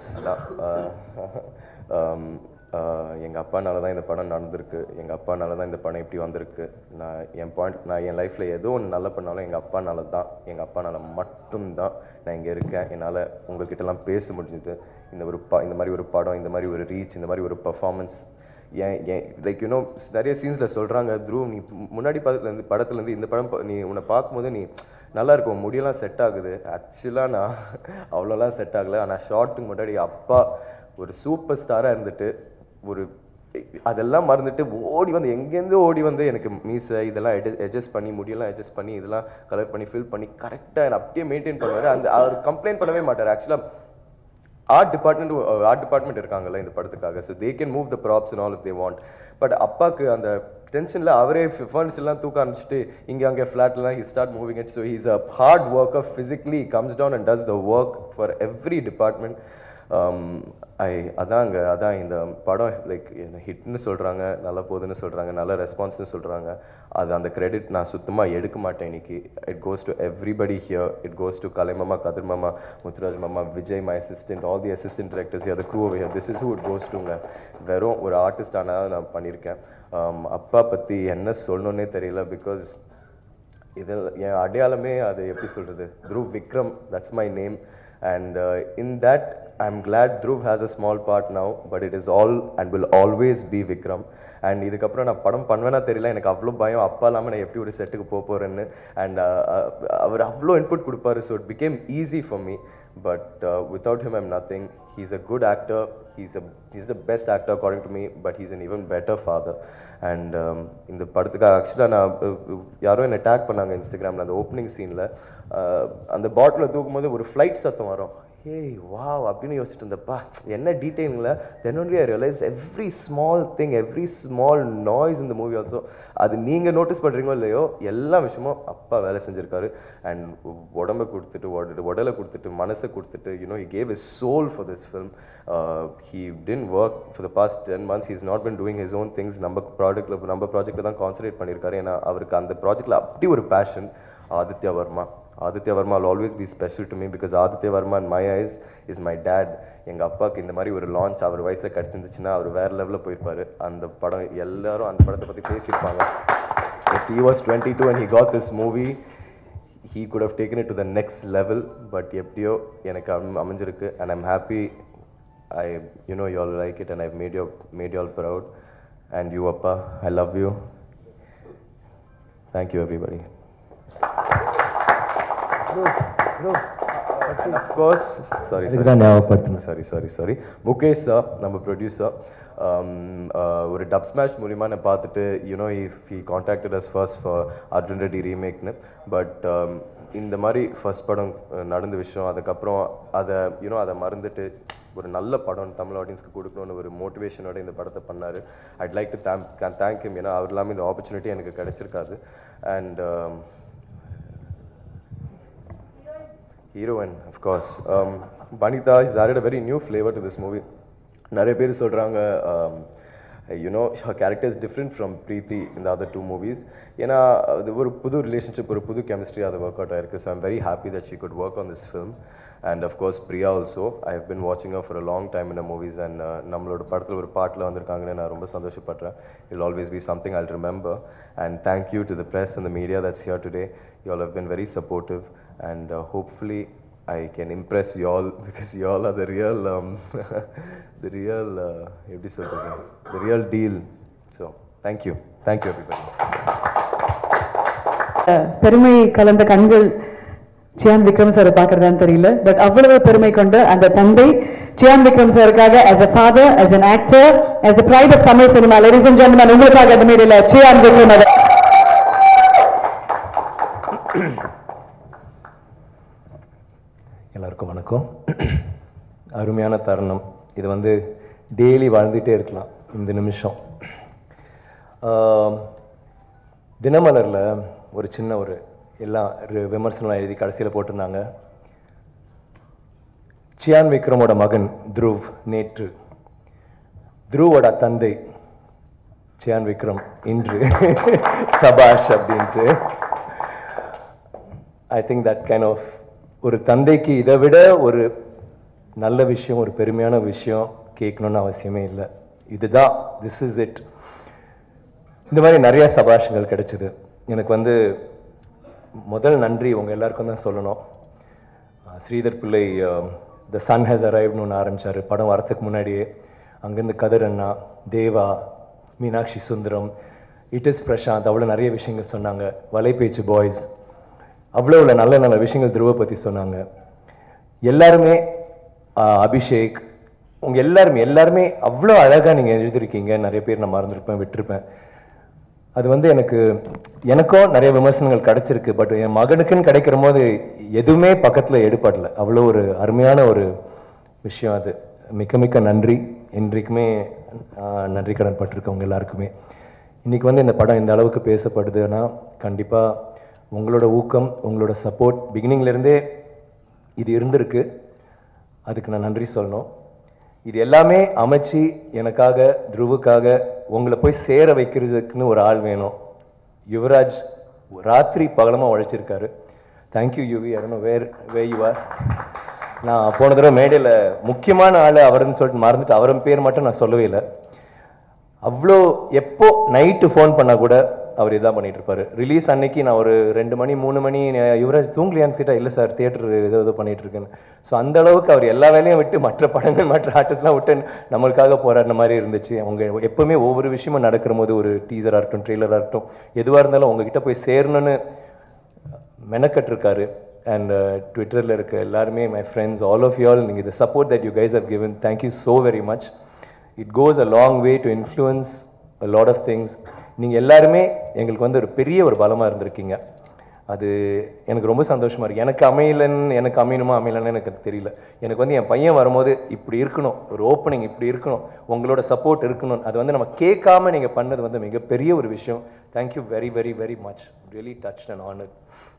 எங்கள் அப்பானால தான் இந்த படம் நடந்திருக்கு எங்கள் அப்பானால தான் இந்த படம் இப்படி வந்திருக்கு நான் என் பாயிண்ட் நான் என் லைஃப்பில் எதோ ஒன்று நல்ல பண்ணாலும் எங்கள் அப்பானால தான் எங்கள் அப்பானால மட்டும்தான் நான் இங்கே இருக்கேன் என்னால் உங்கள்கிட்டலாம் பேச முடிஞ்சுது இந்த ஒரு ப இந்த மாதிரி ஒரு படம் இந்த மாதிரி ஒரு ரீச் இந்த மாதிரி ஒரு பர்ஃபார்மன்ஸ் ஏன் ஏன் லைக் யூனோ நிறைய சீன்ஸில் சொல்கிறாங்க த்ரூ நீ முன்னாடி படத்துலேருந்து படத்துலேருந்து இந்த படம் பா- நீ உன்னை பார்க்கும்போது நீ நல்லா இருக்கும் உன் முடியெல்லாம் செட் ஆகுது ஆக்சுவலாக நான் அவ்வளோலாம் செட் ஆகலை ஆனால் ஷார்ட்டுக்கு முன்னாடி அப்பா ஒரு சூப்பர் ஸ்டாராக இருந்துட்டு ஒரு அதெல்லாம் மறந்துட்டு ஓடி வந்து எங்கேருந்து ஓடி வந்து எனக்கு மீசை இதெல்லாம் அட்ஜஸ்ட் பண்ணி முடியெல்லாம் அட்ஜஸ்ட் பண்ணி இதெல்லாம் கலர் பண்ணி ஃபில் பண்ணி கரெக்டாக அப்படியே மெயின்டைன் பண்ணுவார் அந்த அவர் கம்ப்ளைண்ட் பண்ணவே மாட்டார் ஆக்சுவலாக ஆர்ட் டிபார்ட்மெண்ட் ஆர்ட் டிபார்ட்மெண்ட் இருக்காங்கல்ல இந்த படத்துக்காக so they can move the props and all if they want but அப்பாக்கு அந்த டென்ஷனில் அவரே ஃபர்னிச்சர்லாம் தூக்க ஆரம்பிச்சிட்டு இங்கே அங்கே ஃப்ளாட்லாம் he start moving it so he's a hard worker physically comes down and does the work for every department I அதாங்க அதான் இந்த படம் லைக் ஹிட்னு சொல்கிறாங்க நல்ல போகுதுன்னு சொல்கிறாங்க நல்ல ரெஸ்பான்ஸ்னு சொல்கிறாங்க அது அந்த கிரெடிட் நான் சுத்தமாக எடுக்க மாட்டேன் இன்னைக்கு it goes to everybody here it goes to Kalai மாமா கதிர் மாமா முத்துராஜ் மாமா Vijay my assistant all the assistant directors அது crew here this is it goes டுங்க வெறும் ஒரு ஆர்டிஸ்டான நான் பண்ணியிருக்கேன் Um, அப்பா பற்றி என்ன சொல்லணுன்னே தெரியல பிகாஸ் இதில் என் அடையாளமே அது எப்படி சொல்கிறது Dhruv Vikram that's my name and in that I am glad Dhruv has a small part now but it is all and will always be Vikram and இதுக்கப்புறம் நான் படம் பண்ணுவேனா தெரியல எனக்கு அவ்வளோ பயம் அப்பா இல்லாமல் நான் எப்படி ஒரு செட்டுக்கு போக போகிறேன்னு அண்ட் அவர் அவ்வளோ இன்புட் கொடுப்பாரு so it became easy for me but without him I'm nothing he's a good actor he's a he's the best actor according to me but he's an even better father and இந்த படத்துக்காக ஆக்சுவலாக நான் uh, uh, யாரோ என்னை take பண்ணாங்க இன்ஸ்டாகிராமில் அந்த opening சீனில் அந்த பாட்டில் தூக்கும்போது ஒரு ஃப்ளைட் சத்தம் வரும் ஏய் வாவ் அப்படின்னு யோசிச்சுட்டு இருந்தப்பா என்ன டீட்டெயிலில் then only I realise every small thing every small noise இந்த மூவி ஆல்சோ அது நீங்கள் நோட்டீஸ் பண்ணுறீங்களோ இல்லையோ எல்லா விஷயமும் அப்பா வேலை செஞ்சுருக்காரு அண்ட் உடம்பை கொடுத்துட்டு உட உடலை கொடுத்துட்டு மனசை கொடுத்துட்டு you know he gave his soul for this film he டென்ட் work for the past ten months he's not been doing his own things நம்ம ப்ராடக்ட்டில் நம்ம ப்ராஜெக்ட்டில் தான் கான்சன்ட்ரேட் பண்ணியிருக்காரு ஏன்னா அவருக்கு அந்த ப்ராஜெக்ட்டில் அப்படி ஒரு passion Aditya Varma Aditya Varma will always be special to me because Aditya Varma in my eyes is my dad எங்கள் அப்பாவுக்கு இந்த மாதிரி ஒரு லான்ச் அவர் வயசில் கிடச்சிருந்துச்சுன்னா அவர் வேறு லெவலில் போயிருப்பாரு அந்த படம் எல்லாரும் அந்த படத்தை பற்றி பேசியிருப்பாங்க if he was 22 and he got this movie he could have taken it to the next level but எப்படியோ எனக்கு அம்- அமைஞ்சிருக்கு and I'm happy I you know you all like it and I've made you made you all proud and you appa I love you thank you everybody And of course, sorry, அதுக்கு தான் ஞாபகப்படுத்தினேன். Sorry sorry sorry Mukesh sir நம்ம producer ஒரு dub smash மூலிமா நான் பார்த்துட்டு you know if he contacted us first for Arjun Reddy ரீமேக்னு but இந்த மாதிரி ஃபர்ஸ்ட் படம் அஹ், நடந்த விஷயம் அதுக்கப்புறம் அதை யூனோ அதை மறந்துட்டு ஒரு நல்ல படம் தமிழ் ஆடியன்ஸ்க்கு கொடுக்கணும்னு ஒரு மோட்டிவேஷனோட இந்த படத்தை பண்ணார் I'd like to thank thank him ஏன்னா அவர் இல்லாமல் இந்த ஆப்பர்ச்சுனிட்டி எனக்கு கிடைச்சிருக்காது and heroine of course Banita is added a very new flavor to this movie நிறைய பேர் சொல்கிறாங்க you know character is different from Preethi இந்த அதர் டூ மூவிஸ் ஏன்னா அது ஒரு புது ரிலேஷன்ஷிப் ஒரு புது கெமிஸ்ட்ரி அது ஒர்க் அவுட் ஆயிருக்கு so I'm very happy that she could work on this film and of course Priya also I have been வாட்சிங் ஃபார் அ லாங் டைம் இந்த மூவிஸ் அண்ட் நம்மளோட படத்தில் ஒரு பாட்டில் வந்திருக்காங்கன்னு நான் ரொம்ப சந்தோஷப்படுறேன் I'll always be something I'll remember and thank you to the press and the media that's here today you all have been very supportive and uh, hopefully I can impress you all because you all are the real, um, the real, uh, எப்படி சொல்றது? the real deal. So thank you, thank you everybody. அஹ், பெருமை கலந்த கண்கள் cyan Vikram sir பார்க்கறதான்னு தெரியல but அவ்வளவு பெருமை கொண்ட அந்த தந்தை சியான் விக்ரம் சாருக்காக as a father as an actor as a pride of Tamil cinema ladies and gentlemen உங்களுக்காக இந்த மேடையில சியான் விக்ரம் அவர் எல்லாருக்கும் வணக்கம் அருமையான தருணம் இது வந்து டெய்லி வாழ்ந்துகிட்டே இருக்கலாம் இந்த நிமிஷம் ஆம், தினமலரில் ஒரு சின்ன ஒரு எல்லாம் ரி- விமர்சனம் எழுதி கடைசியில் போட்டிருந்தாங்க சியான் விக்ரமோட மகன் த்ருவ் நேற்று த்ருவோட தந்தை சியான் விக்ரம் இன்று சபாஷ் அப்படின்ட்டு I think that kind of ஒரு தந்தைக்கு இதை விட ஒரு நல்ல விஷயம் ஒரு பெருமையான விஷயம் கேட்கணும்னு அவசியமே இல்லை இதுதான் திஸ் இஸ் இட் இந்த மாதிரி நிறைய சபாஷங்கள் கிடைச்சது எனக்கு வந்து முதல் நன்றி உங்க எல்லாருக்கும் தான் சொல்லணும் அஹ் ஸ்ரீதர் பிள்ளை த சன் ஹேஸ் அரைவ்னு ஒன்று ஆரம்பிச்சாரு படம் வரத்துக்கு முன்னாடியே அங்கேருந்து கதர் அண்ணா தேவா மீனாட்சி சுந்தரம் இட் இஸ் பிரசாந்த் அவ்வளோ நிறைய விஷயங்கள் சொன்னாங்க வலைபேச்சு பாய்ஸ் அவ்வளோ உள்ள நல்ல நல்ல விஷயங்கள் துருவ பற்றி சொன்னாங்க எல்லாருமே ஆஹ், அபிஷேக் உங்க எல்லாருமே எல்லாருமே அவ்வளோ அழகாக நீங்கள் எழுதிருக்கீங்க நிறைய பேர் நான் மறந்துருப்பேன் விட்டிருப்பேன் அது வந்து எனக்கு எனக்கும் நிறைய விமர்சனங்கள் கிடைச்சிருக்கு பட் என் மகனுக்குன்னு கிடைக்கிற போது எதுவுமே பக்கத்தில் எடுபடல அவ்வளோ ஒரு அருமையான ஒரு விஷயம் அது மிக்க மிக்க நன்றி இன்றைக்குமே ஆஹ், நன்றி கடன் பட்டிருக்கவங்க எல்லாருக்குமே இன்னைக்கு வந்து இந்த படம் இந்த அளவுக்கு பேசப்படுதுன்னா கண்டிப்பாக உங்களோட ஊக்கம் உங்களோட சப்போர்ட் பிகினிங்லேருந்தே இது இருந்திருக்கு அதுக்கு நான் நன்றி சொல்லணும் இது எல்லாமே அமைச்சு எனக்காக துருவுக்காக உங்களை போய் சேர வைக்கிறதுக்குன்னு ஒரு ஆள் வேணும் யுவராஜ் ராத்திரி பகலமாக உழைச்சிருக்காரு thank you Yuvi I wherever you are நான் போன தடவை மேடையில் முக்கியமான ஆள் அவருன்னு சொல்லிட்டு மறந்துட்டு அவரும் பேர் மட்டும் நான் சொல்லவே இல்லை அவ்வளோ எப்போ நைட்டு ஃபோன் பண்ணால் கூட அவர் இதான் பண்ணிட்டு இருப்பாரு ரிலீஸ் அன்னைக்கு நான் ஒரு ரெண்டு மணி மூணு மணி அஹ், யுவராஜ் தூங்கலையான்னு கேட்டா இல்லை சார் தியேட்டர் ஏதோ ஏதோ பண்ணிட்டு இருக்கேன்னு ஸோ அந்த அளவுக்கு அவர் எல்லா வேலையும் விட்டு மற்ற படங்கள் மற்ற ஆர்டிஸ்ட்லாம் விட்டு நம்மளுக்காக போராடின மாதிரி இருந்துச்சு அவங்க எப்பவுமே ஒவ்வொரு விஷயமும் நடக்கிற போது ஒரு டீசராக இருக்கட்டும் ட்ரெய்லராக இருக்கட்டும் எதுவாக இருந்தாலும் உங்ககிட்ட போய் சேரணும்னு மெனக்கட்டிருக்காரு அண்ட் ட்விட்டரில் இருக்க எல்லாருமே my friends all of you all நீங்கள் இந்த support that you guys have given thank you so very much it goes a long way to influence a lot of things நீங்கள் எல்லாருமே எங்களுக்கு வந்து ஒரு பெரிய ஒரு பலமாக இருந்திருக்கீங்க அது எனக்கு ரொம்ப சந்தோஷமா இருக்கு எனக்கு அமையலன்னு எனக்கு அமையணுமா அமையலன்னு எனக்கு தெரியல எனக்கு வந்து என் பையன் வரும்போது இப்படி இருக்கணும் ஒரு ஓப்பனிங் இப்படி இருக்கணும் உங்களோட சப்போர்ட் இருக்கணும் அது வந்து நம்ம கேட்காம நீங்கள் பண்ணது வந்து மிகப்பெரிய ஒரு விஷயம் thank you very very very much really touch and honour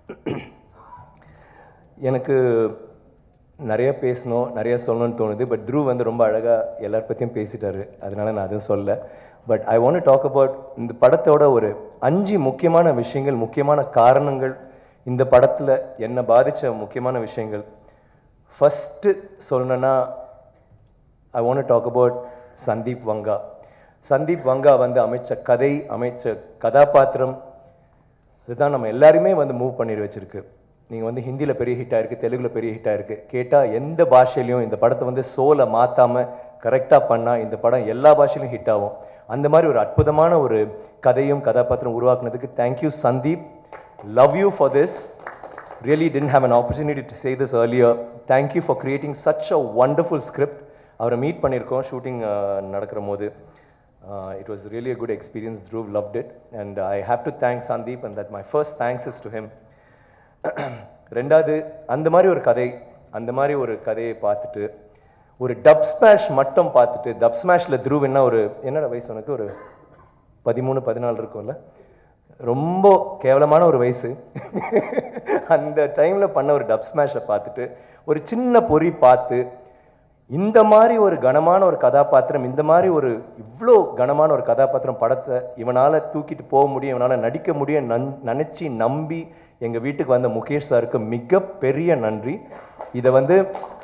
எனக்கு நிறைய பேசணும் நிறைய சொல்லணும்னு தோணுது பட் த்ரூ வந்து ரொம்ப அழகாக எல்லார் பற்றியும் பேசிட்டாரு அதனால நான் அதுவும் சொல்ல but I want talk about இந்த படத்தோட ஒரு அஞ்சு முக்கியமான விஷயங்கள் முக்கியமான காரணங்கள் இந்த படத்தில் என்னை பாதித்த முக்கியமான விஷயங்கள் ஃபஸ்ட்டு சொல்லணுன்னா I want talk about Sandeep Vanga Sandeep Vanga வந்து அமைச்ச கதை அமைச்ச கதாபாத்திரம் இதுதான் நம்ம எல்லாருமே வந்து மூவ் பண்ணி வச்சிருக்கு நீங்கள் வந்து ஹிந்தியில் பெரிய ஹிட் ஆயிருக்கு தெலுங்குல பெரிய ஹிட் ஆயிருக்கு கேட்டால் எந்த பாஷையிலையும் இந்த படத்தை வந்து சோலை மாற்றாம கரெக்டாக பண்ணால் இந்த படம் எல்லா பாஷையிலும் ஹிட் ஆகும் அந்த மாதிரி ஒரு அற்புதமான ஒரு கதையும் கதாபாத்திரம் உருவாக்குனதுக்கு thank you Sandeep love you for this really didn't have an opportunity to say this earlier. Thank you for creating such a wonderful script. அவரை மீட் பண்ணியிருக்கோம் ஷூட்டிங் நடக்கிற போது it was really a good experience Dhruv loved it and I have to thank Sandeep and that my first thanks is to him ரெண்டாவது அந்த மாதிரி ஒரு கதை அந்த மாதிரி ஒரு கதையை பார்த்துட்டு ஒரு டப் ஸ்மாஷ் மட்டும் பார்த்துட்டு டப் ஸ்மாஷ்ல த்ரூவ் என்ன ஒரு என்னடா வயசு உனக்கு ஒரு பதிமூணு பதினாலு இருக்கும்ல ரொம்ப கேவலமான ஒரு வயசு அந்த டைம்ல பண்ண ஒரு டப் ஸ்மாஷை பார்த்துட்டு ஒரு சின்ன பொறி பார்த்து இந்த மாதிரி ஒரு கனமான ஒரு கதாபாத்திரம் இந்த மாதிரி ஒரு இவ்வளோ கனமான ஒரு கதாபாத்திரம் படத்தை இவனால தூக்கிட்டு போக முடியும் இவனால நடிக்க முடியும் நன்- நினைச்சு நம்பி எங்க வீட்டுக்கு வந்த முகேஷ் சாருக்கு மிகப்பெரிய நன்றி இதை வந்து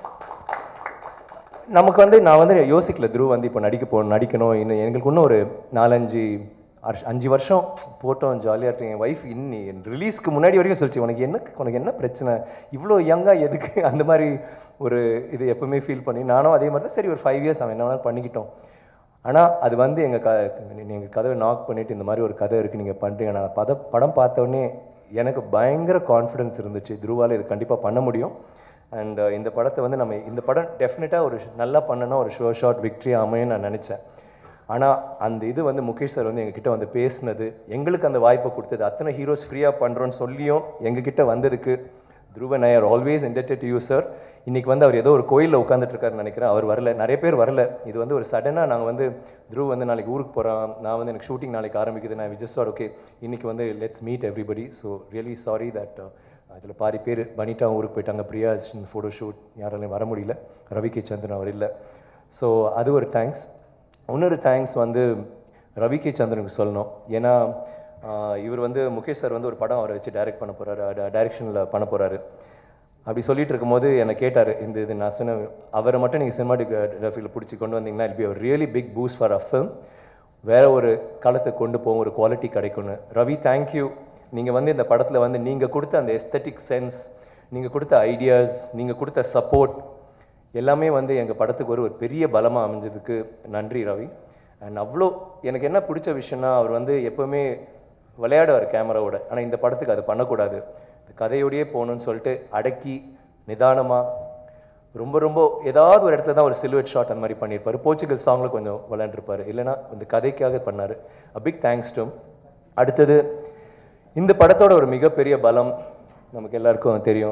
நமக்கு வந்து நான் வந்து யோசிக்கல துருவ் வந்து இப்போ நடிக்க போகணும் நடிக்கணும் இன்னும் எங்களுக்கு இன்னும் ஒரு நாலஞ்சு அர்ஷ்- அஞ்சு வருஷம் போட்டோம் ஜாலியாக இருக்கேன் என் ஒய்ஃப் இன்னி ரிலீஸ்க்கு முன்னாடி வரைக்கும் சொல்லிச்சு உனக்கு என்ன உனக்கு என்ன பிரச்சனை இவ்வளோ யங்காக எதுக்கு அந்த மாதிரி ஒரு இது எப்பவுமே ஃபீல் பண்ணி நானும் அதே மாதிரி தான் சரி ஒரு ஃபைவ் இயர்ஸ் அவன் என்ன வேணாலும் பண்ணிக்கிட்டோம் ஆனால் அது வந்து எங்கள் க நீங்கள் கதவை நாக் பண்ணிட்டு இந்த மாதிரி ஒரு கதை இருக்குது நீங்கள் பண்ணுறீங்க நான் பத படம் பார்த்த உடனே எனக்கு பயங்கர கான்ஃபிடன்ஸ் இருந்துச்சு துருவால் இது கண்டிப்பாக பண்ண முடியும் அண்ட் இந்த படத்தை வந்து நம்ம இந்த படம் டெஃபினட்டாக ஒரு நல்லா பண்ணனா ஒரு ஷோ ஷார்ட் விக்ட்ரி அமையும் நான் நினச்சேன் ஆனால் அந்த இது வந்து முகேஷ் சார் வந்து எங்ககிட்ட வந்து பேசினது எங்களுக்கு அந்த வாய்ப்பை கொடுத்தது அத்தனை ஹீரோஸ் ஃப்ரீயாக பண்ணுறோன்னு சொல்லியும் எங்ககிட்ட வந்ததுக்கு துருவன் I are always indebted you sir இன்னைக்கு வந்து அவர் ஏதோ ஒரு கோயிலில் உட்காந்துட்டு இருக்காருன்னு நினைக்கிறேன் அவர் வரல நிறைய பேர் வரல இது வந்து ஒரு சடனாக நாங்கள் வந்து த்ருவ் வந்து நாளைக்கு ஊருக்கு போகிறோம் நான் வந்து எனக்கு ஷூட்டிங் நாளைக்கு ஆரம்பிக்குது நான் விஜய் சார் ஓகே இன்னைக்கு வந்து let's meet everybody so really sorry that அதில் பாதி பேர் பனிட்டா ஊருக்கு போயிட்டாங்க பிரியா ஃபோட்டோ ஷூட் யாராலையும் வர முடியல ரவி கே சந்திரன் அவர் இல்லை ஸோ அது ஒரு தேங்க்ஸ் இன்னொரு தேங்க்ஸ் வந்து ரவி கே சந்திரனுக்கு சொல்லணும் ஏன்னா ஆஹ், இவர் வந்து முகேஷ் சார் வந்து ஒரு படம் அவரை வச்சு டைரக்ட் பண்ண போகிறாரு டைரக்ஷனில் பண்ண போகிறாரு அப்படி சொல்லிட்டு இருக்கும்போது என்னை கேட்டார் இந்த இது நான் சொன்னேன் அவரை மட்டும் நீங்கள் சினிமாட்டிக் பிடிச்சி கொண்டு வந்தீங்கன்னா I'll be really big boost for a film வேற ஒரு களத்தை கொண்டு போகும் ஒரு குவாலிட்டி கிடைக்கும்னு ரவி தேங்க்யூ நீங்கள் வந்து இந்த படத்தில் வந்து நீங்கள் கொடுத்த அந்த எஸ்தட்டிக் சென்ஸ் நீங்கள் கொடுத்த ஐடியாஸ் நீங்கள் கொடுத்த சப்போர்ட் எல்லாமே வந்து எங்கள் படத்துக்கு ஒரு ஒரு பெரிய பலமாக அமைஞ்சதுக்கு நன்றி ரவி அண்ட் அவ்வளோ எனக்கு என்ன பிடிச்ச விஷயம்னா அவர் வந்து எப்போவுமே விளையாடுவார் கேமராவோட ஆனால் இந்த படத்துக்கு அது பண்ணக்கூடாது இந்த கதையோடயே போகணும்னு சொல்லிட்டு அடக்கி நிதானமாக ரொம்ப ரொம்ப ஏதாவது ஒரு இடத்துல தான் ஒரு சில்வெட் ஷாட் அந்த மாதிரி பண்ணியிருப்பாரு போர்ச்சுகல் சாங்கில் கொஞ்சம் விளையாண்டுருப்பாரு இல்லைன்னா இந்த கதைக்காக பண்ணார் அ பிக் தேங்க்ஸ் டு அடுத்தது இந்த படத்தோட ஒரு மிகப்பெரிய பலம் நமக்கு எல்லாருக்கும் தெரியும்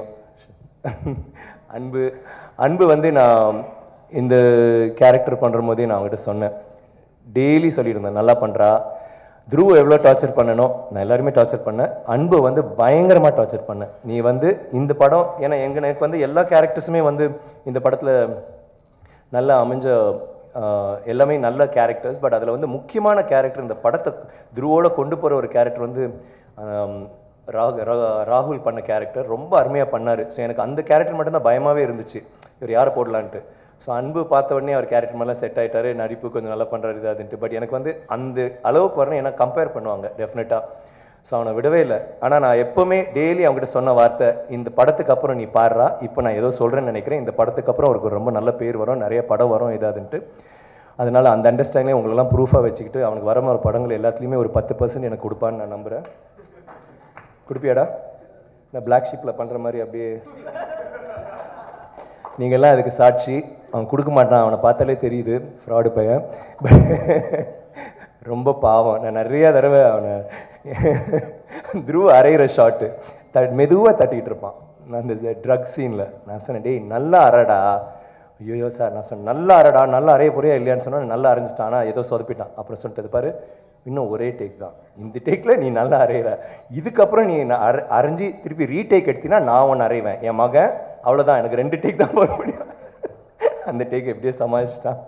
அன்பு அன்பு வந்து நான் இந்த கேரக்டர் பண்ணுற போதே நான் அவங்ககிட்ட சொன்னேன் டெய்லி சொல்லியிருந்தேன் நல்லா பண்ணுறா துருவ எவ்வளோ டார்ச்சர் பண்ணனோ நான் எல்லாருமே டார்ச்சர் பண்ணேன் அன்பு வந்து பயங்கரமாக டார்ச்சர் பண்ணேன் நீ வந்து இந்த படம் ஏன்னா எங்க எனக்கு வந்து எல்லா கேரக்டர்ஸுமே வந்து இந்த படத்தில் நல்லா அமைஞ்ச ஆஹ், எல்லாமே நல்ல கேரக்டர்ஸ் பட் அதில் வந்து முக்கியமான கேரக்டர் இந்த படத்தை துருவோட கொண்டு போகிற ஒரு கேரக்டர் வந்து ஆம், ராகு ரா- ராகுல் பண்ண கேரக்டர் ரொம்ப அருமையாக பண்ணார் ஸோ எனக்கு அந்த கேரக்டர் மட்டும்தான் பயமாகவே இருந்துச்சு இவர் யாரை போடலான்ட்டு ஸோ அன்பு பார்த்த உடனே அவர் கேரக்டர் மேலே செட் ஆயிட்டாரு நடிப்பு கொஞ்சம் நல்லா பண்ணுறாரு இது அதுன்ட்டு பட் எனக்கு வந்து அந்த அளவுக்கு வரணும் ஏன்னா கம்பேர் பண்ணுவாங்க டெஃபினட்டாக ஸோ அவனை விடவே இல்லை ஆனால் நான் எப்போவுமே டெய்லி அவங்ககிட்ட சொன்ன வார்த்தை இந்த படத்துக்கு அப்புறம் நீ பாடுறா இப்போ நான் ஏதோ சொல்கிறேன்னு நினைக்கிறேன் இந்த படத்துக்கு அப்புறம் அவருக்கு ஒரு ரொம்ப நல்ல பேர் வரும் நிறைய படம் வரும் ஏதாதுன்ட்டு அதனால் அந்த அண்டர்ஸ்டாண்டிங் உங்களெல்லாம் ப்ரூஃபாக வச்சுக்கிட்டு அவனுக்கு வர மாதிரி படங்கள் எல்லாத்துலேயுமே ஒரு பத்து பர்சன்ட் எனக்கு கொடுப்பான்னு நான் நம்புகிறேன் கொடுப்பியாடா நான் பிளாக் ஷிப்பில் பண்ணுற மாதிரி அப்படியே நீங்கள்லாம் அதுக்கு சாட்சி அவன் கொடுக்க மாட்டான் அவனை பார்த்தாலே தெரியுது ஃப்ராடு பையன் ரொம்ப பாவம் நான் நிறைய தடவை அவனை துருவ அரைகிற ஷாட்டு த மெதுவாக தட்டிக்கிட்டு இருப்பான் நான் அந்த ட்ரக் சீனில் நான் சொன்னேன் டேய் நல்லா அறடா ஐயோ சார் நான் சொன்னேன் நல்லா அறடா நல்லா அறைய போறியா இல்லையான்னு சொன்னா நல்லா அரைஞ்சிட்டான் ஆனா ஏதோ சொதப்பிட்டான் அப்புறம் சொல்லிட்டு பாரு இன்னும் ஒரே டேக் தான் இந்த டேக்ல நீ நல்லா அரையிற இதுக்கப்புறம் நீ நான் அரை அரைஞ்சி திருப்பி ரீடேக் எடுத்தீங்கன்னா நான் ஒன்று அரைவேன் என் மகன் அவ்வளோதான் எனக்கு ரெண்டு டேக் தான் போட முடியும் அந்த டேக் எப்படியோ சமாளிச்சிட்டான்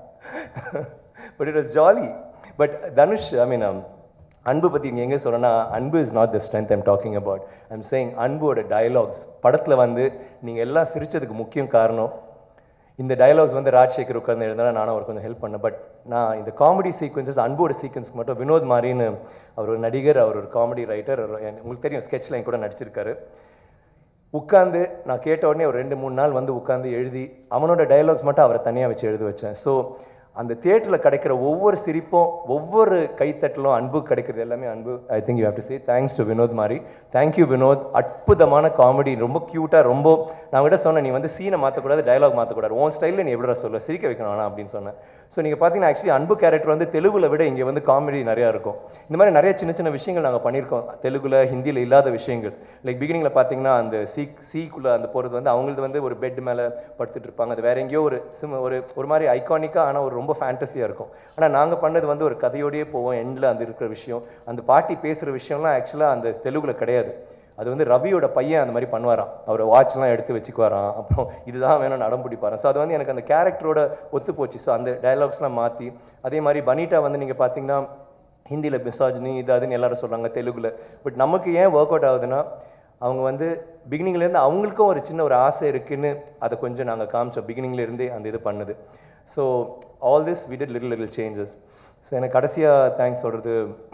but it was jolly but Dhanush I mean Anbu பற்றி இங்கே எங்கே சொல்கிறேன்னா Anbu is not the strength I'm talking about I'm saying அன்போட டயலாக்ஸ் படத்தில் வந்து நீங்கள் எல்லாம் சிரிச்சதுக்கு முக்கியம் காரணம் இந்த டயலாக்ஸ் வந்து ராஜசேகர் உட்கார்ந்து எழுதினா நானும் அவருக்கு கொஞ்சம் ஹெல்ப் பண்ணேன் பட் நான் இந்த காமெடி சீக்வன்சஸ் அன்போட சீக்வன்ஸ்க்கு மட்டும் வினோத் மாரின்னு அவர் ஒரு நடிகர் அவர் ஒரு காமெடி ரைட்டர் உங்களுக்கு தெரியும் ஸ்கெட்ச் லைன் கூட நடிச்சிருக்காரு உட்காந்து நான் கேட்ட உடனே ஒரு ரெண்டு மூணு நாள் வந்து உட்காந்து எழுதி அவனோட டயலாக்ஸ் மட்டும் அவரை தனியாக வச்சு எழுத வச்சேன் ஸோ அந்த தியேட்டரில் கிடைக்கிற ஒவ்வொரு சிரிப்பும் ஒவ்வொரு கைத்தட்டலும் அன்பு கிடைக்கிறது எல்லாமே அன்பு I think you have to say thanks to Vinod மாதிரி தேங்க்யூ வினோத் அற்புதமான காமெடி ரொம்ப க்யூட்டாக ரொம்ப நான் விட சொன்னேன் நீ வந்து சீனை மாற்றக்கூடாது டயலாக் மாற்றக்கூடாது உன் ஸ்டைலில் நீ எப்படிடா சொல்ல சிரிக்க வைக்கணும் வேணாம் அப்படின்னு சொன்னேன் ஸோ நீங்கள் பார்த்தீங்கன்னா ஆக்சுவலி அன்பு கேரக்டர் வந்து தெலுங்குல விட இங்கே வந்து காமெடி நிறையா இருக்கும் இந்த மாதிரி நிறைய சின்ன சின்ன விஷயங்கள் நாங்கள் பண்ணியிருக்கோம் தெலுங்குல ஹிந்தியில் இல்லாத விஷயங்கள் லைக் பிகினிங்கில் பார்த்தீங்கன்னா அந்த சீ சீக்குள்ளே அந்த போகிறது வந்து அவங்களது வந்து ஒரு பெட் மேலே படுத்துட்டு இருப்பாங்க அது வேற எங்கேயோ ஒரு சிம் ஒரு ஒரு மாதிரி ஐகானிக்காக ஆனால் ஒரு ரொம்ப ஃபேண்டஸியாக இருக்கும் ஆனால் நாங்கள் பண்ணது வந்து ஒரு கதையோடயே போவோம் எண்டில் அந்த இருக்கிற விஷயம் அந்த பாட்டி பேசுகிற விஷயம்லாம் ஆக்சுவலாக அந்த தெலுங்குல கிடையாது அது வந்து ரவியோட பையன் அந்த மாதிரி பண்ணுவாராம் அவர் வாட்ச்லாம் எடுத்து வச்சுக்குவாராம் அப்புறம் இதுதான் வேணும் நடம் பிடிப்பாராம் ஸோ அது வந்து எனக்கு அந்த கேரக்டரோட ஒத்து போச்சு ஸோ அந்த டயலாக்ஸ்லாம் மாற்றி அதே மாதிரி பனிட்டா வந்து நீங்கள் பார்த்தீங்கன்னா ஹிந்தியில் மிசாஜினி இது அதுன்னு எல்லாரும் சொல்கிறாங்க தெலுங்குல பட் நமக்கு ஏன் ஒர்க் அவுட் ஆகுதுன்னா அவங்க வந்து பிகினிங்லேருந்து அவங்களுக்கும் ஒரு சின்ன ஒரு ஆசை இருக்குன்னு அதை கொஞ்சம் நாங்கள் காமிச்சோம் beginningல இருந்தே அந்த இது பண்ணுது so all this we did little little changes so எனக்கு கடைசியாக தேங்க்ஸ் சொல்கிறது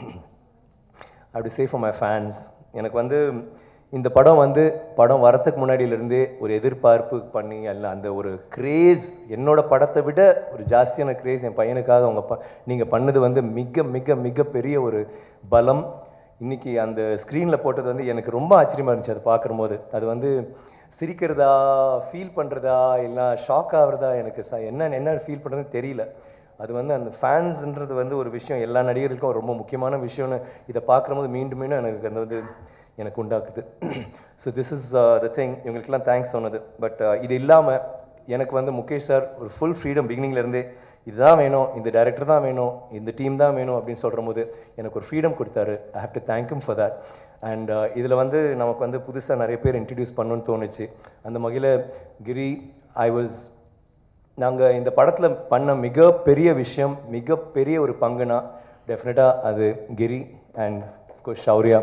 அப்படி சே ஃபார் மை ஃபேன்ஸ் எனக்கு வந்து இந்த படம் வந்து படம் வரத்துக்கு முன்னாடியிலேருந்தே ஒரு எதிர்பார்ப்பு பண்ணி அல்ல அந்த ஒரு கிரேஸ் என்னோட படத்தை விட ஒரு ஜாஸ்தியான கிரேஸ் என் பையனுக்காக அவங்க ப நீங்கள் பண்ணது வந்து மிக மிக மிக பெரிய ஒரு பலம் இன்னைக்கு அந்த ஸ்க்ரீனில் போட்டது வந்து எனக்கு ரொம்ப ஆச்சரியமா இருந்துச்சு அது பார்க்கும்போது அது வந்து சிரிக்கிறதா ஃபீல் பண்ணுறதா இல்லை ஷாக் ஆகுறதா எனக்கு ச என்ன என்ன ஃபீல் பண்ணுறதுன்னு தெரியல அது வந்து அந்த ஃபேன்ஸ்ன்றது வந்து ஒரு விஷயம் எல்லா நடிகர்களுக்கும் ரொம்ப முக்கியமான விஷயம்னு இதை பார்க்கும்போது மீண்டும் மீண்டும் எனக்கு அந்த வந்து எனக்கு உண்டாக்குது so this is the thing இவங்களுக்கெல்லாம் தேங்க்ஸ் சொன்னது பட் இது இல்லாமல் எனக்கு வந்து முகேஷ் சார் ஒரு ஃபுல் ஃப்ரீடம் பிகினிங்லேருந்தே இதுதான் வேணும் இந்த டைரக்டர் தான் வேணும் இந்த டீம் தான் வேணும் அப்படின்னு சொல்கிற போது எனக்கு ஒரு ஃப்ரீடம் கொடுத்தாரு I have to thank him for that and இதில் வந்து நமக்கு வந்து புதுசாக நிறைய பேர் இன்ட்ரடியூஸ் பண்ணணும்னு தோணுச்சு அந்த வகையில் கிரி ஐ வாஸ் நாங்கள் இந்த படத்தில் பண்ண மிகப்பெரிய விஷயம் மிகப்பெரிய ஒரு பங்குனா டெஃபினட்டாக அது கிரி அண்ட் ஷௌர்யா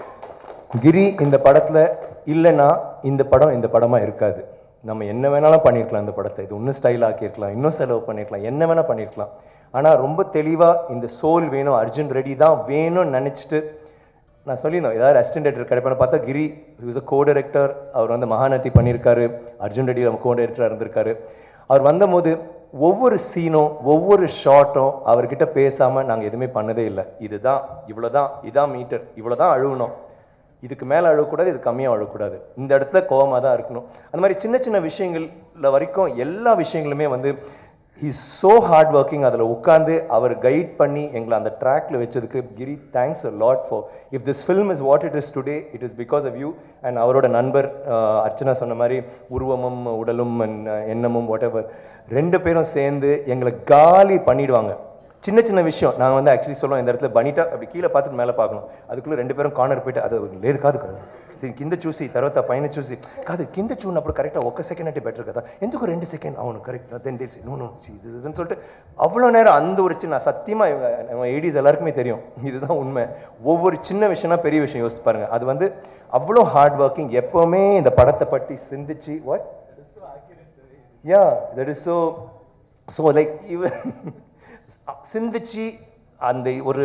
கிரி இந்த படத்தில் இல்லைன்னா இந்த படம் இந்த படமாக இருக்காது நம்ம என்ன வேணாலும் பண்ணியிருக்கலாம் இந்த படத்தை இது இன்னும் ஸ்டைல் ஆக்கியிருக்கலாம் இன்னும் செலவு பண்ணியிருக்கலாம் என்ன வேணால் பண்ணியிருக்கலாம் ஆனால் ரொம்ப தெளிவாக இந்த சோல் வேணும் அர்ஜுன் ரெடி தான் வேணும்னு நினச்சிட்டு நான் சொல்லியிருந்தோம் ஏதாவது அசிஸ்டன்ட் டேரக்டர் கிடைப்பான்னு பார்த்தா கிரி இஸ் அ கோ டைரக்டர் அவர் வந்து மகாநதி பண்ணியிருக்காரு அர்ஜுன் ரெட்டி நம்ம கோ டைரக்டராக இருந்திருக்காரு அவர் வந்தபோது ஒவ்வொரு சீனும் ஒவ்வொரு ஷாட்டும் அவர்கிட்ட பேசாமல் நாங்கள் எதுவுமே பண்ணதே இல்லை இதுதான் இவ்வளோதான் இதான் மீட்டர் இவ்வளோதான் அழுகணும் இதுக்கு மேலே அழக்கூடாது இது கம்மியாக அழக்கூடாது இந்த இடத்துல கோவமாக தான் இருக்கணும் அந்த மாதிரி சின்ன சின்ன விஷயங்கள்ல வரைக்கும் எல்லா விஷயங்களுமே வந்து இஸ் ஸோ ஹார்ட் ஒர்க்கிங் அதில் உட்காந்து அவர் கைட் பண்ணி எங்களை அந்த ட்ராக்ல வச்சதுக்கு Giri thanks a lot for if this film is what it is today it is because of you and அவரோட நண்பர் அஹ், அர்ச்சனா சொன்ன மாதிரி உருவமும் உடலும் and, அஹ், எண்ணமும் whatever ரெண்டு பேரும் சேர்ந்து எங்களை காலி பண்ணிடுவாங்க சின்ன சின்ன விஷயம் நாங்கள் வந்து ஆக்சுவலி சொல்லுவோம் இந்த இடத்துல பனிட்டா அப்படி கீழே பார்த்துட்டு மேலே பார்க்கணும் அதுக்குள்ளே ரெண்டு பேரும் కార్నర్ పోయితే అది లేదు కాదు కదా దీని కింద చూసి తర్వాత పైన చూసి కాదు కింద చూడనప్పుడు కరెక్டாக ఒక్క సెకండ్ అంటే బెటర్ కదా ఎందుకు రెండు సెకండ్ అవును కరెక్ట్ దెన్ తెలిసి நோ நோ இதுன்னு சொல்லிட்டு அவ்வளோ நேரம் அந்த ஒரு சின்ன சத்தியமாக நம்ம ஏடிஸ் எல்லாருக்குமே தெரியும் இதுதான் உண்மை ஒவ்வொரு சின்ன விஷயம்னா பெரிய விஷயம் யோசிச்சு பாருங்க அது வந்து அவ்வளோ ஹார்ட் ஒர்க்கிங் எப்போவுமே இந்த படத்தை பற்றி சிந்திச்சு what yeah that is so so like இவன் சிந்திச்சு அந்த ஒரு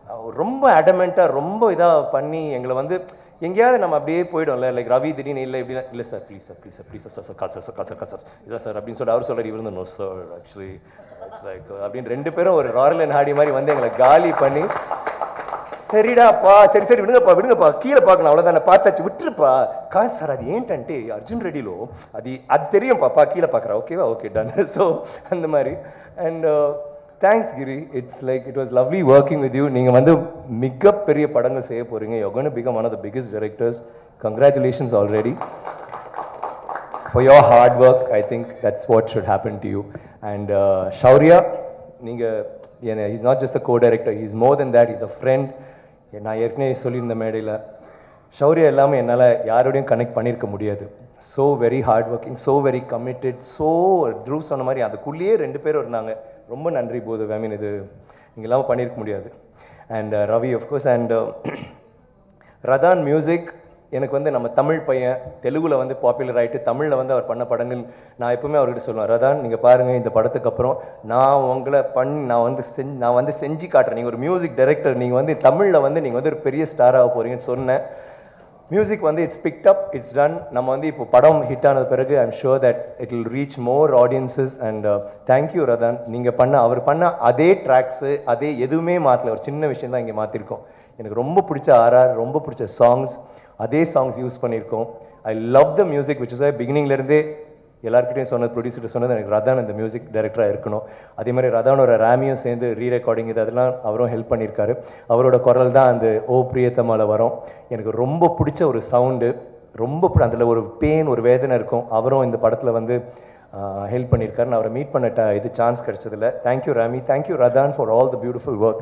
அவர் ரொம்ப அடமெண்ட்டாக ரொம்ப இதாக பண்ணி எங்களை வந்து எங்கேயாவது நம்ம அப்படியே போயிடும்ல லைக் ரவி திடீர்னு இல்லை இப்படி இல்லை sir please sir please sir please sir sir காசு சார் காசு காசு இல்லை சார் அப்படின்னு சொல்லி அவர் சொல்றாரு இவர் நோ சார் ஆக்சுவலி லைக் அப்படின்னு ரெண்டு பேரும் ஒரு ராயல் அண்ட் ஹாடி மாதிரி வந்து எங்களை காலி பண்ணி சரிடாப்பா சரி சரி விடுங்கப்பா விடுங்கப்பா கீழே பார்க்கணும் அவ்வளோதானே பார்த்தாச்சு விட்டுருப்பா காசு சார் அது ஏன்ட்டன்ட்டு அர்ஜுன் ரெட்டிலோ அது அது தெரியும் பாப்பா கீழே பார்க்குறா ஓகேவா ஓகே டன் ஸோ அந்த மாதிரி and thanks Giri it's like it was lovely working with you நீங்கள் வந்து மிகப்பெரிய படங்கள் செய்ய போகிறீங்க you can become one of the biggest directors congratulations already for your hard work i think that's what should happen to you and uh, shaurya நீங்க என்ன he's not just a co-director he's more than that he's a friend நான் ஏற்கனவே சொல்லியிருந்த மேடையில் ஷௌர்யா எல்லாமே என்னால் யாரோடையும் connect பண்ணியிருக்க முடியாது so very hard working so very committed so Dhruv சொன்ன மாதிரி அதுக்குள்ளேயே ரெண்டு பேரும் இருந்தாங்க ரொம்ப நன்றி போது ஐ மீன் இது இங்கே இல்லாமல் பண்ணியிருக்க முடியாது and Ravi of course and Radhan music எனக்கு வந்து நம்ம தமிழ் பையன் தெலுங்குல வந்து பாப்புலர் ஆயிட்டு தமிழ்ல வந்து அவர் பண்ண படங்கள் நான் எப்பவுமே அவர்கிட்ட சொல்லுவேன் ரதான் நீங்க பாருங்க இந்த படத்துக்கு அப்புறம் நான் உங்களை பண்ணி நான் வந்து செஞ்சு நான் வந்து செஞ்சு காட்டுறேன் நீங்க ஒரு மியூசிக் டைரக்டர் நீங்க வந்து தமிழ்ல வந்து நீங்க வந்து ஒரு பெரிய ஸ்டார் ஆக போறீங்கன்னு சொன்னேன் மியூசிக் வந்து it's picked up it's done நம்ம வந்து இப்போ படம் ஹிட் ஆனது பிறகு I'm sure that it will reach more audiences and thank you Radhan நீங்கள் பண்ண அவர் பண்ண அதே ட்ராக்ஸு அதே எதுவுமே மாற்றல ஒரு சின்ன விஷயம் தான் இங்கே மாற்றிருக்கோம் எனக்கு ரொம்ப பிடிச்ச ஆர்ஆர் ரொம்ப பிடிச்ச சாங்ஸ் அதே சாங்ஸ் யூஸ் பண்ணியிருக்கோம் I love the music which is பிகினிங்லேருந்தே எல்லாருக்கிட்டையும் சொன்னது ப்ரொடியூசர் சொன்னது எனக்கு ரதான் இந்த மியூசிக் டைரக்டராக இருக்கணும் அதே மாதிரி ரதானோட ரேமியும் சேர்ந்து ரீ ரெக்கார்டிங் இது அதெல்லாம் அவரும் ஹெல்ப் பண்ணியிருக்காரு அவரோட குரல் தான் அந்த ஓ பிரியத்தமால வரும் எனக்கு ரொம்ப பிடிச்ச ஒரு சவுண்டு ரொம்ப அதில் ஒரு பெயின் ஒரு வேதனை இருக்கும் அவரும் இந்த படத்தில் வந்து ஹெல்ப் பண்ணியிருக்காரு நான் அவரை மீட் பண்ண ட- இது சான்ஸ் கிடைச்சதில்ல thank you Rami thank you Radhan for all the beautiful work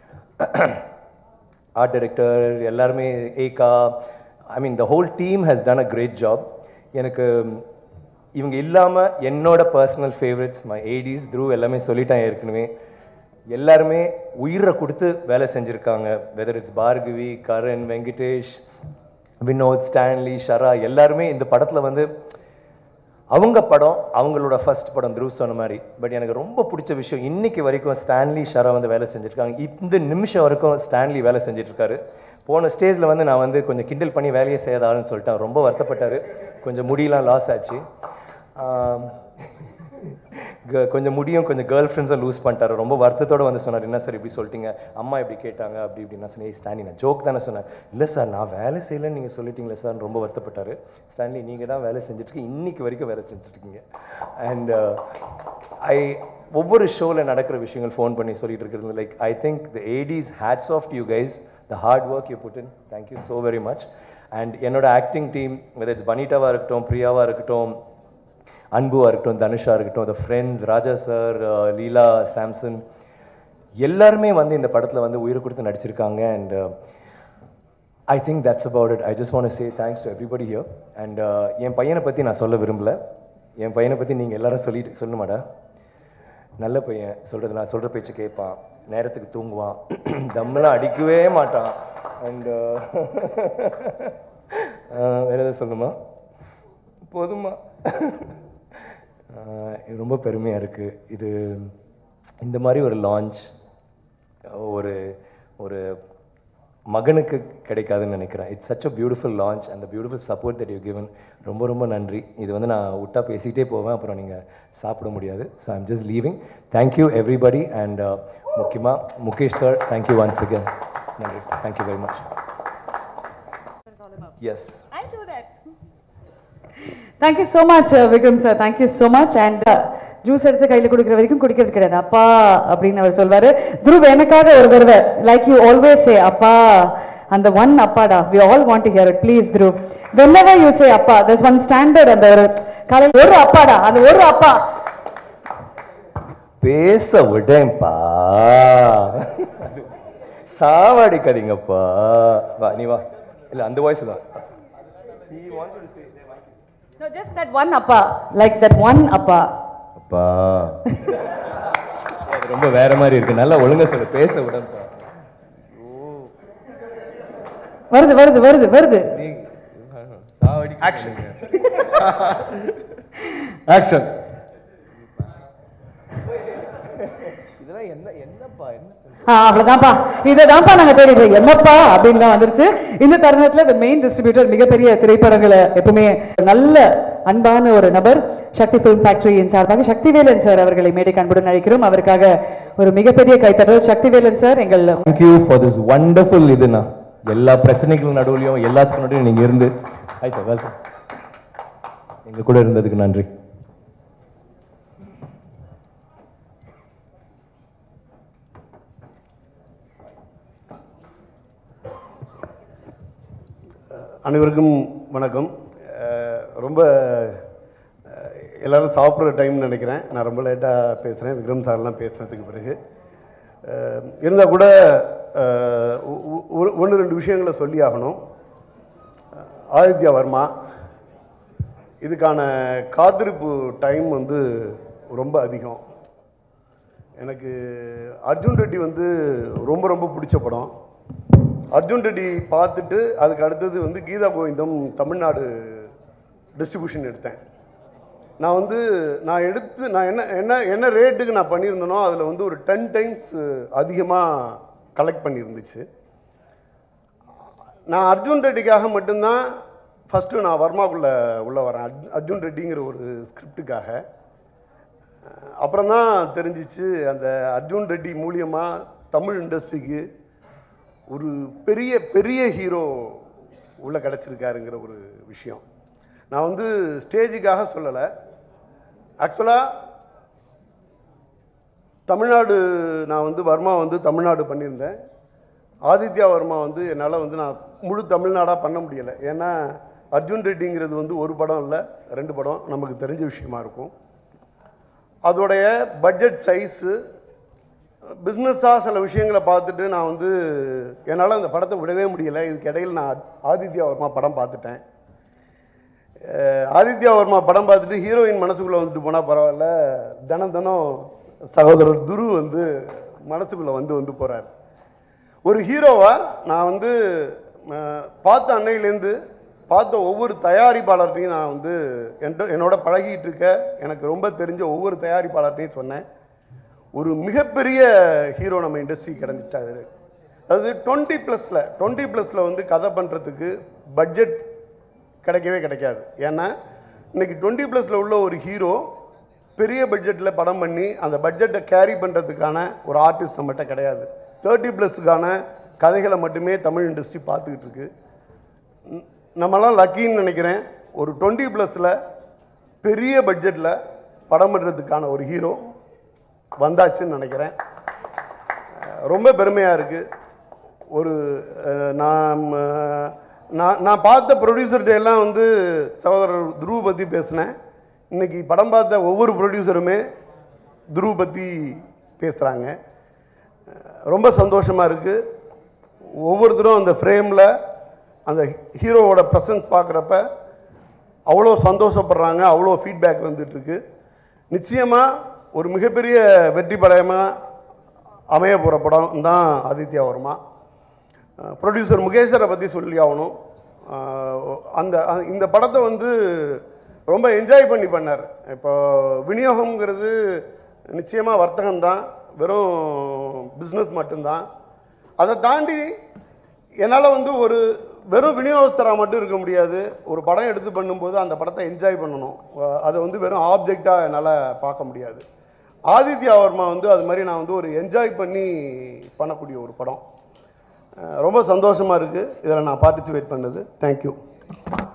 art director எல்லாருமே Eka I mean the whole team has done a great job எனக்கு இவங்க இல்லாமல் என்னோட personal favourites my ADs Dhruv எல்லாமே சொல்லிட்டேன் ஏற்கனவே எல்லாருமே உயிரை கொடுத்து வேலை செஞ்சுருக்காங்க வெதர் இட்ஸ் பார்கவி கரண் வெங்கடேஷ் வினோத் ஸ்டான்லி ஷரா எல்லாருமே இந்த படத்தில் வந்து அவங்க படம் அவங்களோட ஃபர்ஸ்ட் படம் த்ரூ சொன்ன மாதிரி பட் எனக்கு ரொம்ப பிடிச்ச விஷயம் இன்னைக்கு வரைக்கும் ஸ்டான்லி ஷரா வந்து வேலை செஞ்சுருக்காங்க இந்த நிமிஷம் வரைக்கும் ஸ்டான்லி வேலை செஞ்சுட்டு இருக்காரு போன ஸ்டேஜில் வந்து நான் வந்து கொஞ்சம் கிண்டல் பண்ணி வேலையே செய்யாத ஆளுன்னு சொல்லிட்டேன் ரொம்ப வருத்தப்பட்டார் கொஞ்சம் முடியெல்லாம் லாஸ் ஆச்சு ஆம், க- கொஞ்சம் முடியும் கொஞ்சம் கேர்ள் ஃப்ரெண்ட்ஸை லூஸ் பண்ணிட்டாரு ரொம்ப வருத்தத்தோட வந்து சொன்னார் என்ன சார் இப்படி சொல்லிட்டீங்க அம்மா இப்படி கேட்டாங்க அப்படி இப்படி நான் சொன்னேன் ஸ்டான்லி நான் ஜோக் தானே சொன்னேன் இல்லை சார் நான் வேலை செய்யலைன்னு நீங்கள் சொல்லிட்டீங்களே சார் ரொம்ப வருத்தப்பட்டாரு ஸ்டான்லி நீங்கள் தான் வேலை செஞ்சுட்டு இருக்கீங்க இன்னைக்கு வரைக்கும் வேலை செஞ்சுட்டு இருக்கீங்க அண்ட் ஐ ஒவ்வொரு ஷோவில் நடக்கிற விஷயங்கள் ஃபோன் பண்ணி சொல்லிட்டு இருக்கிறது like I think the ADs hats off you guys the hard work you put in thank you so very much and என்னோட ஆக்டிங் டீம் வெதர் இட்ஸ் பனிட்டாவாக இருக்கட்டும் பிரியாவாக இருக்கட்டும் அன்புவா இருக்கட்டும் தனுஷா இருக்கட்டும் the friends Raja sir Leela Samson எல்லாருமே வந்து இந்த படத்தில் வந்து உயிர் கொடுத்து நடிச்சிருக்காங்க and I think that's about it I just want say thanks to everybody here and என் பையனை பற்றி நான் சொல்ல விரும்பல என் பையனை பற்றி நீங்கள் எல்லாரும் சொல்லிட்டு சொல்லணுமாடா நல்ல பையன் சொல்கிறது நான் சொல்கிற பேச்சு கேட்பான் நேரத்துக்கு தூங்குவான் தம்மெல்லாம் அடிக்கவே மாட்டான் அண்ட் வேறு எதாவது சொல்லணுமா போதுமா ஆஹ் இது ரொம்ப பெருமையாக இருக்குது இது இந்த மாதிரி ஒரு லான்ச் ஒரு ஒரு மகனுக்கு கிடைக்காதுன்னு நினைக்கிறேன் it's such a beautiful launch அந்த beautiful support that you given ரொம்ப ரொம்ப நன்றி இது வந்து நான் விட்டா பேசிகிட்டே போவேன் அப்புறம் நீங்கள் சாப்பிட முடியாது so I'm just leaving thank you everybody and முக்கியமாக Mukesh sir thank you once again நன்றி thank you very much yes I'll do that. Thank you so much, uh, Vikram sir. Thank you so much. And uh, juice எடுத்து கையில் கொடுக்குற வரைக்கும் குடிக்கிறது கிடையாது அப்பா அப்படின்னு அவர் சொல்வாரு துருவ் எனக்காக ஒரு தடவை லைக் யூ ஆல்வேஸ் சே அப்பா அந்த ஒன் அப்பாடா we all want to hear it please Dhruv whenever you say அப்பா there's one standard அந்த ஒரு காலையில் ஒரு அப்பாடா அந்த ஒரு அப்பா பேச விடேன்ப்பா சாவடிக்காதீங்கப்பா வா நீ வா இல்ல அந்த வாய்ஸ் தான் no just that one அப்பா like that one அப்பா அப்பா அது ரொம்ப வேற மாதிரி இருக்கு நல்லா ஒழுங்கா சொல்லு பேச விடேன்ப்பா வருது வருது வருது வருது ஆக்ஷன் ஆக்ஷன் அதான் என்ன என்னப்பா என்ன ஆ, அவ்வளவுதான்ப்பா இதுதான்ப்பா நாங்க தேடிட்டு என்னப்பா அப்படின்னு தான் வந்துருச்சு இந்த தருணத்துல the மெயின் டிஸ்ட்ரிபியூட்டர் மிகப்பெரிய திரைப்படங்களை எப்பவுமே நல்ல அன்பான ஒரு நபர் சக்தி ஃபிலிம் ஃபேக்டரியின் சார்பாக சக்திவேலன் சார் அவர்களை மேடைக்கு அன்புடன் அழைக்கிறோம் அவருக்காக ஒரு மிகப்பெரிய கைத்தட்டல் சக்திவேலன் சார் எங்கள் தேங்க்யூ ஃபார் திஸ் வண்டர்ஃபுல் இதுண்ணா எல்லா பிரச்சனைகளும் நடுவுலையும் எல்லாத்துக்கும் நடுவுலையும் நீங்கள் இருந்து ஹாய் சார் வெல்கம் எங்கள் கூட இருந்ததுக்கு நன்றி அனைவருக்கும் வணக்கம் அஹ் ரொம்ப அஹ் எல்லாரும் சாப்பிட்ற டைம்னு நினைக்கிறேன் நான் ரொம்ப லேட்டாக பேசுகிறேன் விக்ரம் சார்லாம் பேசுனதுக்கு பிறகு இருந்தால் கூட அஹ் ஒ- ஒ- ஒரு ஒன்று ரெண்டு விஷயங்களை சொல்லி ஆகணும் ஆதித்யா வர்மா இதுக்கான காத்திருப்பு டைம் வந்து ரொம்ப அதிகம் எனக்கு அர்ஜுன் ரெட்டி வந்து ரொம்ப ரொம்ப பிடிச்ச படம் அர்ஜுன் ரெட்டி பார்த்துட்டு அதுக்கு அடுத்தது வந்து கீதா கோவிந்தம் தமிழ்நாடு டிஸ்ட்ரிபியூஷன் எடுத்தேன் நான் வந்து நான் எடுத்து நான் என்ன என்ன என்ன ரேட்டுக்கு நான் பண்ணியிருந்தேனோ அதில் வந்து ஒரு டென் டைம்ஸ் அதிகமாக கலெக்ட் பண்ணியிருந்துச்சு நான் அர்ஜுன் ரெட்டிக்காக மட்டும்தான் ஃபஸ்ட்டு நான் வர்மாக்குள்ளே உள்ளே வரேன் அர்ஜுன் அர்ஜுன் ரெட்டிங்கிற ஒரு ஸ்கிரிப்டுக்காக அப்புறம் தான் தெரிஞ்சிச்சு அந்த அர்ஜுன் ரெட்டி மூலியமாக தமிழ் இண்டஸ்ட்ரிக்கு ஒரு பெரிய பெரிய ஹீரோ உள்ள கிடச்சிருக்காருங்கிற ஒரு விஷயம் நான் வந்து ஸ்டேஜுக்காக சொல்லலை ஆக்சுவலாக தமிழ்நாடு நான் வந்து வர்மா வந்து தமிழ்நாடு பண்ணியிருந்தேன் ஆதித்யா வர்மா வந்து என்னால் வந்து நான் முழு தமிழ்நாடாக பண்ண முடியலை ஏன்னா அர்ஜுன் ரெட்டிங்கிறது வந்து ஒரு படம் இல்லை ரெண்டு படம் நமக்கு தெரிஞ்ச விஷயமா இருக்கும் அதோடைய பட்ஜெட் சைஸு பிஸ்னஸாக சில விஷயங்களை பார்த்துட்டு நான் வந்து என்னால் அந்த படத்தை விடவே முடியலை இதுக்கு இடையில் நான் ஆதித்யா வர்மா படம் பார்த்துட்டேன் அஹ் ஆதித்யா வர்மா படம் பார்த்துட்டு ஹீரோயின் மனசுக்குள்ளே வந்துட்டு போனால் பரவாயில்ல தினம் தினம் சகோதரர் துரு வந்து மனசுக்குள்ளே வந்து வந்து போகிறார் ஒரு ஹீரோவா நான் வந்து அஹ், பார்த்த அன்னையிலேருந்து பார்த்த ஒவ்வொரு தயாரிப்பாளர்கிட்டையும் நான் வந்து என்ட- என்னோட பழகிட்டு இருக்க எனக்கு ரொம்ப தெரிஞ்ச ஒவ்வொரு தயாரிப்பாளர்கிட்டையும் சொன்னேன் ஒரு மிகப்பெரிய ஹீரோ நம்ம இண்டஸ்ட்ரி கிடந்துட்டாரு அதாவது டுவெண்ட்டி ப்ளஸில் டுவெண்ட்டி ப்ளஸில் வந்து கதை பண்ணுறதுக்கு பட்ஜெட் கிடைக்கவே கிடைக்காது ஏன்னா இன்னைக்கு டுவெண்ட்டி ப்ளஸில் உள்ள ஒரு ஹீரோ பெரிய பட்ஜெட்டில் படம் பண்ணி அந்த பட்ஜெட்டை கேரி பண்ணுறதுக்கான ஒரு ஆர்டிஸ்ட் நம்மகிட்ட கிடையாது தேர்ட்டி ப்ளஸுக்கான கதைகளை மட்டுமே தமிழ் இண்டஸ்ட்ரி பார்த்துக்கிட்டு இருக்கு ந- நம்மலாம் லக்கின்னு நினைக்கிறேன் ஒரு டுவெண்ட்டி ப்ளஸில் பெரிய பட்ஜெட்டில் படம் பண்ணுறதுக்கான ஒரு ஹீரோ வந்தாச்சுன்னு நினைக்கிறேன் அஹ் ரொம்ப பெருமையாக இருக்குது ஒரு அஹ், நான் அஹ், நான் நான் பார்த்த ப்ரொடியூசர்கிட்ட எல்லாம் வந்து சகோதரர் துருவ பற்றி பேசினேன் இன்னைக்கு படம் பார்த்த ஒவ்வொரு ப்ரொடியூசருமே துருவ பற்றி பேசுகிறாங்க ரொம்ப சந்தோஷமாக இருக்குது ஒவ்வொருத்தரும் அந்த ஃப்ரேமில் அந்த ஹீரோவோட ப்ரெசன்ஸ் பார்க்குறப்ப அவ்வளோ சந்தோஷப்படுறாங்க அவ்வளோ ஃபீட்பேக் வந்துட்டுருக்கு நிச்சயமாக ஒரு மிகப்பெரிய வெற்றி படமாக அமைய போகிற படம் தான் ஆதித்யா வர்மா ப்ரொடியூசர் முகேஷரை பற்றி சொல்லி ஆகணும் அஹ் அந்த அ- இந்த படத்தை வந்து ரொம்ப என்ஜாய் பண்ணி பண்ணார் இப்போ விநியோகம்ங்கிறது நிச்சயமாக வர்த்தகம் தான் வெறும் பிஸ்னஸ் மட்டும்தான் அதை தாண்டி என்னால் வந்து ஒரு வெறும் விநியோகஸ்தராக மட்டும் இருக்க முடியாது ஒரு படம் எடுத்து பண்ணும்போது அந்த படத்தை என்ஜாய் பண்ணணும் அஹ் அதை வந்து வெறும் ஆப்ஜெக்டாக என்னால் பார்க்க முடியாது ஆதித்யா வர்மா வந்து அது மாதிரி நான் வந்து ஒரு என்ஜாய் பண்ணி பண்ணக்கூடிய ஒரு படம் அஹ் ரொம்ப சந்தோஷமாக இருக்குது இதில் நான் பார்ட்டிசிபேட் பண்ணது தேங்க்யூ